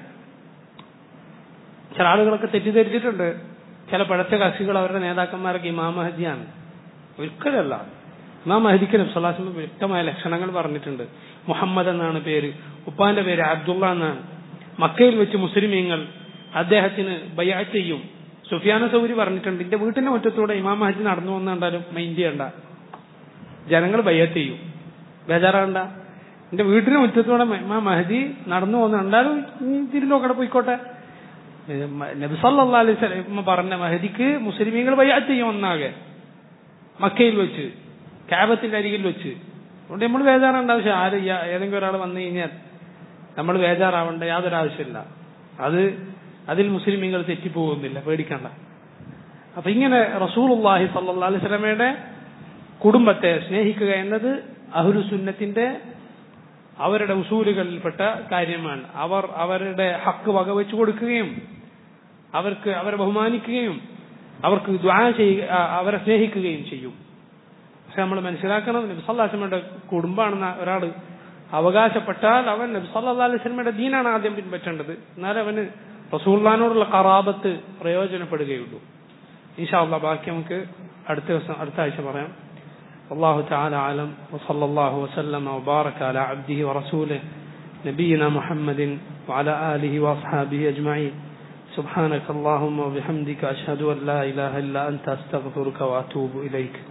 ചില ആളുകളൊക്കെ തെറ്റിദ്ധരിച്ചിട്ടുണ്ട് ചില പഴച്ച കക്ഷികൾ അവരുടെ നേതാക്കന്മാരൊക്കെ ഇമാം മഹദിയാണ് ഒരിക്കലല്ല ഇമാം മഹദിക്ക് നബ്സല്ലാസ്ലം വ്യക്തമായ ലക്ഷണങ്ങൾ പറഞ്ഞിട്ടുണ്ട് മുഹമ്മദ് എന്നാണ് പേര് ഉപ്പാന്റെ പേര് അബ്ദുള്ള എന്നാണ് മക്കയിൽ വെച്ച് മുസ്ലിമീങ്ങൾ അദ്ദേഹത്തിന് ബയാറ്റ് ചെയ്യും സുഫിയാന സൗരി പറഞ്ഞിട്ടുണ്ട് എന്റെ വീട്ടിന്റെ മുറ്റത്തൂടെ ഇമാം മഹദി നടന്നു വന്ന് കണ്ടാലും മൈൻഡ് ചെയ്യണ്ട ജനങ്ങൾ ബയ്യത്ത് ചെയ്യും ബേജാറാണ്ട എന്റെ വീട്ടിന്റെ മുറ്റത്തൂടെ ഇമാം മഹദി നടന്നു വന്ന് കണ്ടാലും തിരിഞ്ഞോക്കടെ പോയിക്കോട്ടെ നബിസല്ലാ അലൈഹി സ്വലം പറഞ്ഞ മഹദിക്ക് മുസ്ലിമീങ്ങൾ ബയ്യാറ്റ് ചെയ്യും ഒന്നാകെ മക്കയിൽ വെച്ച് ക്യാബത്തിന്റെ അരികിൽ വെച്ച് അതുകൊണ്ട് നമ്മൾ ബേജാറാണ്ട ആവശ്യം ആര് ഏതെങ്കിലും ഒരാൾ വന്നു കഴിഞ്ഞാൽ നമ്മൾ ബേജാറാവേണ്ട യാതൊരു ആവശ്യമില്ല അത് അതിൽ മുസ്ലിമീങ്ങൾ തെറ്റിപ്പോകുന്നില്ല പേടിക്കണ്ട അപ്പൊ ഇങ്ങനെ റസൂലുള്ളാഹി സല്ലല്ലാഹു അലൈഹി വസല്ലമയുടെ കുടുംബത്തെ സ്നേഹിക്കുക എന്നത് അഹുലുസുന്നത്തിന്റെ അവരുടെ ഉസൂലുകളിൽപ്പെട്ട കാര്യമാണ് അവർ അവരുടെ ഹക്ക് വകവെച്ചു കൊടുക്കുകയും അവർക്ക് അവരെ ബഹുമാനിക്കുകയും അവർക്ക് ദ്വാ ചെയ്യുക അവരെ സ്നേഹിക്കുകയും ചെയ്യും പക്ഷെ നമ്മൾ മനസ്സിലാക്കണം നബി സല്ലാസ്ലമയുടെ കുടുംബാണെന്ന് ഒരാൾ അവകാശപ്പെട്ടാൽ അവൻ നബി സല്ലാ അലൈസ്മയുടെ ദീനാണ് ആദ്യം പിൻപറ്റേണ്ടത് എന്നാൽ അവന് റസൂള്ളാനോടുള്ള കറാബത്ത് പ്രയോജനപ്പെടുകയുള്ളൂ ഇൻഷാല്ല ബാക്കി നമുക്ക് അടുത്ത ദിവസം അടുത്ത ആഴ്ച പറയാം والله تعالى أعلم وصلى الله وسلم وبارك على عبده ورسوله نبينا محمد وعلى آله وأصحابه أجمعين سبحانك اللهم وبحمدك أشهد أن لا إله إلا أنت أستغفرك وأتوب إليك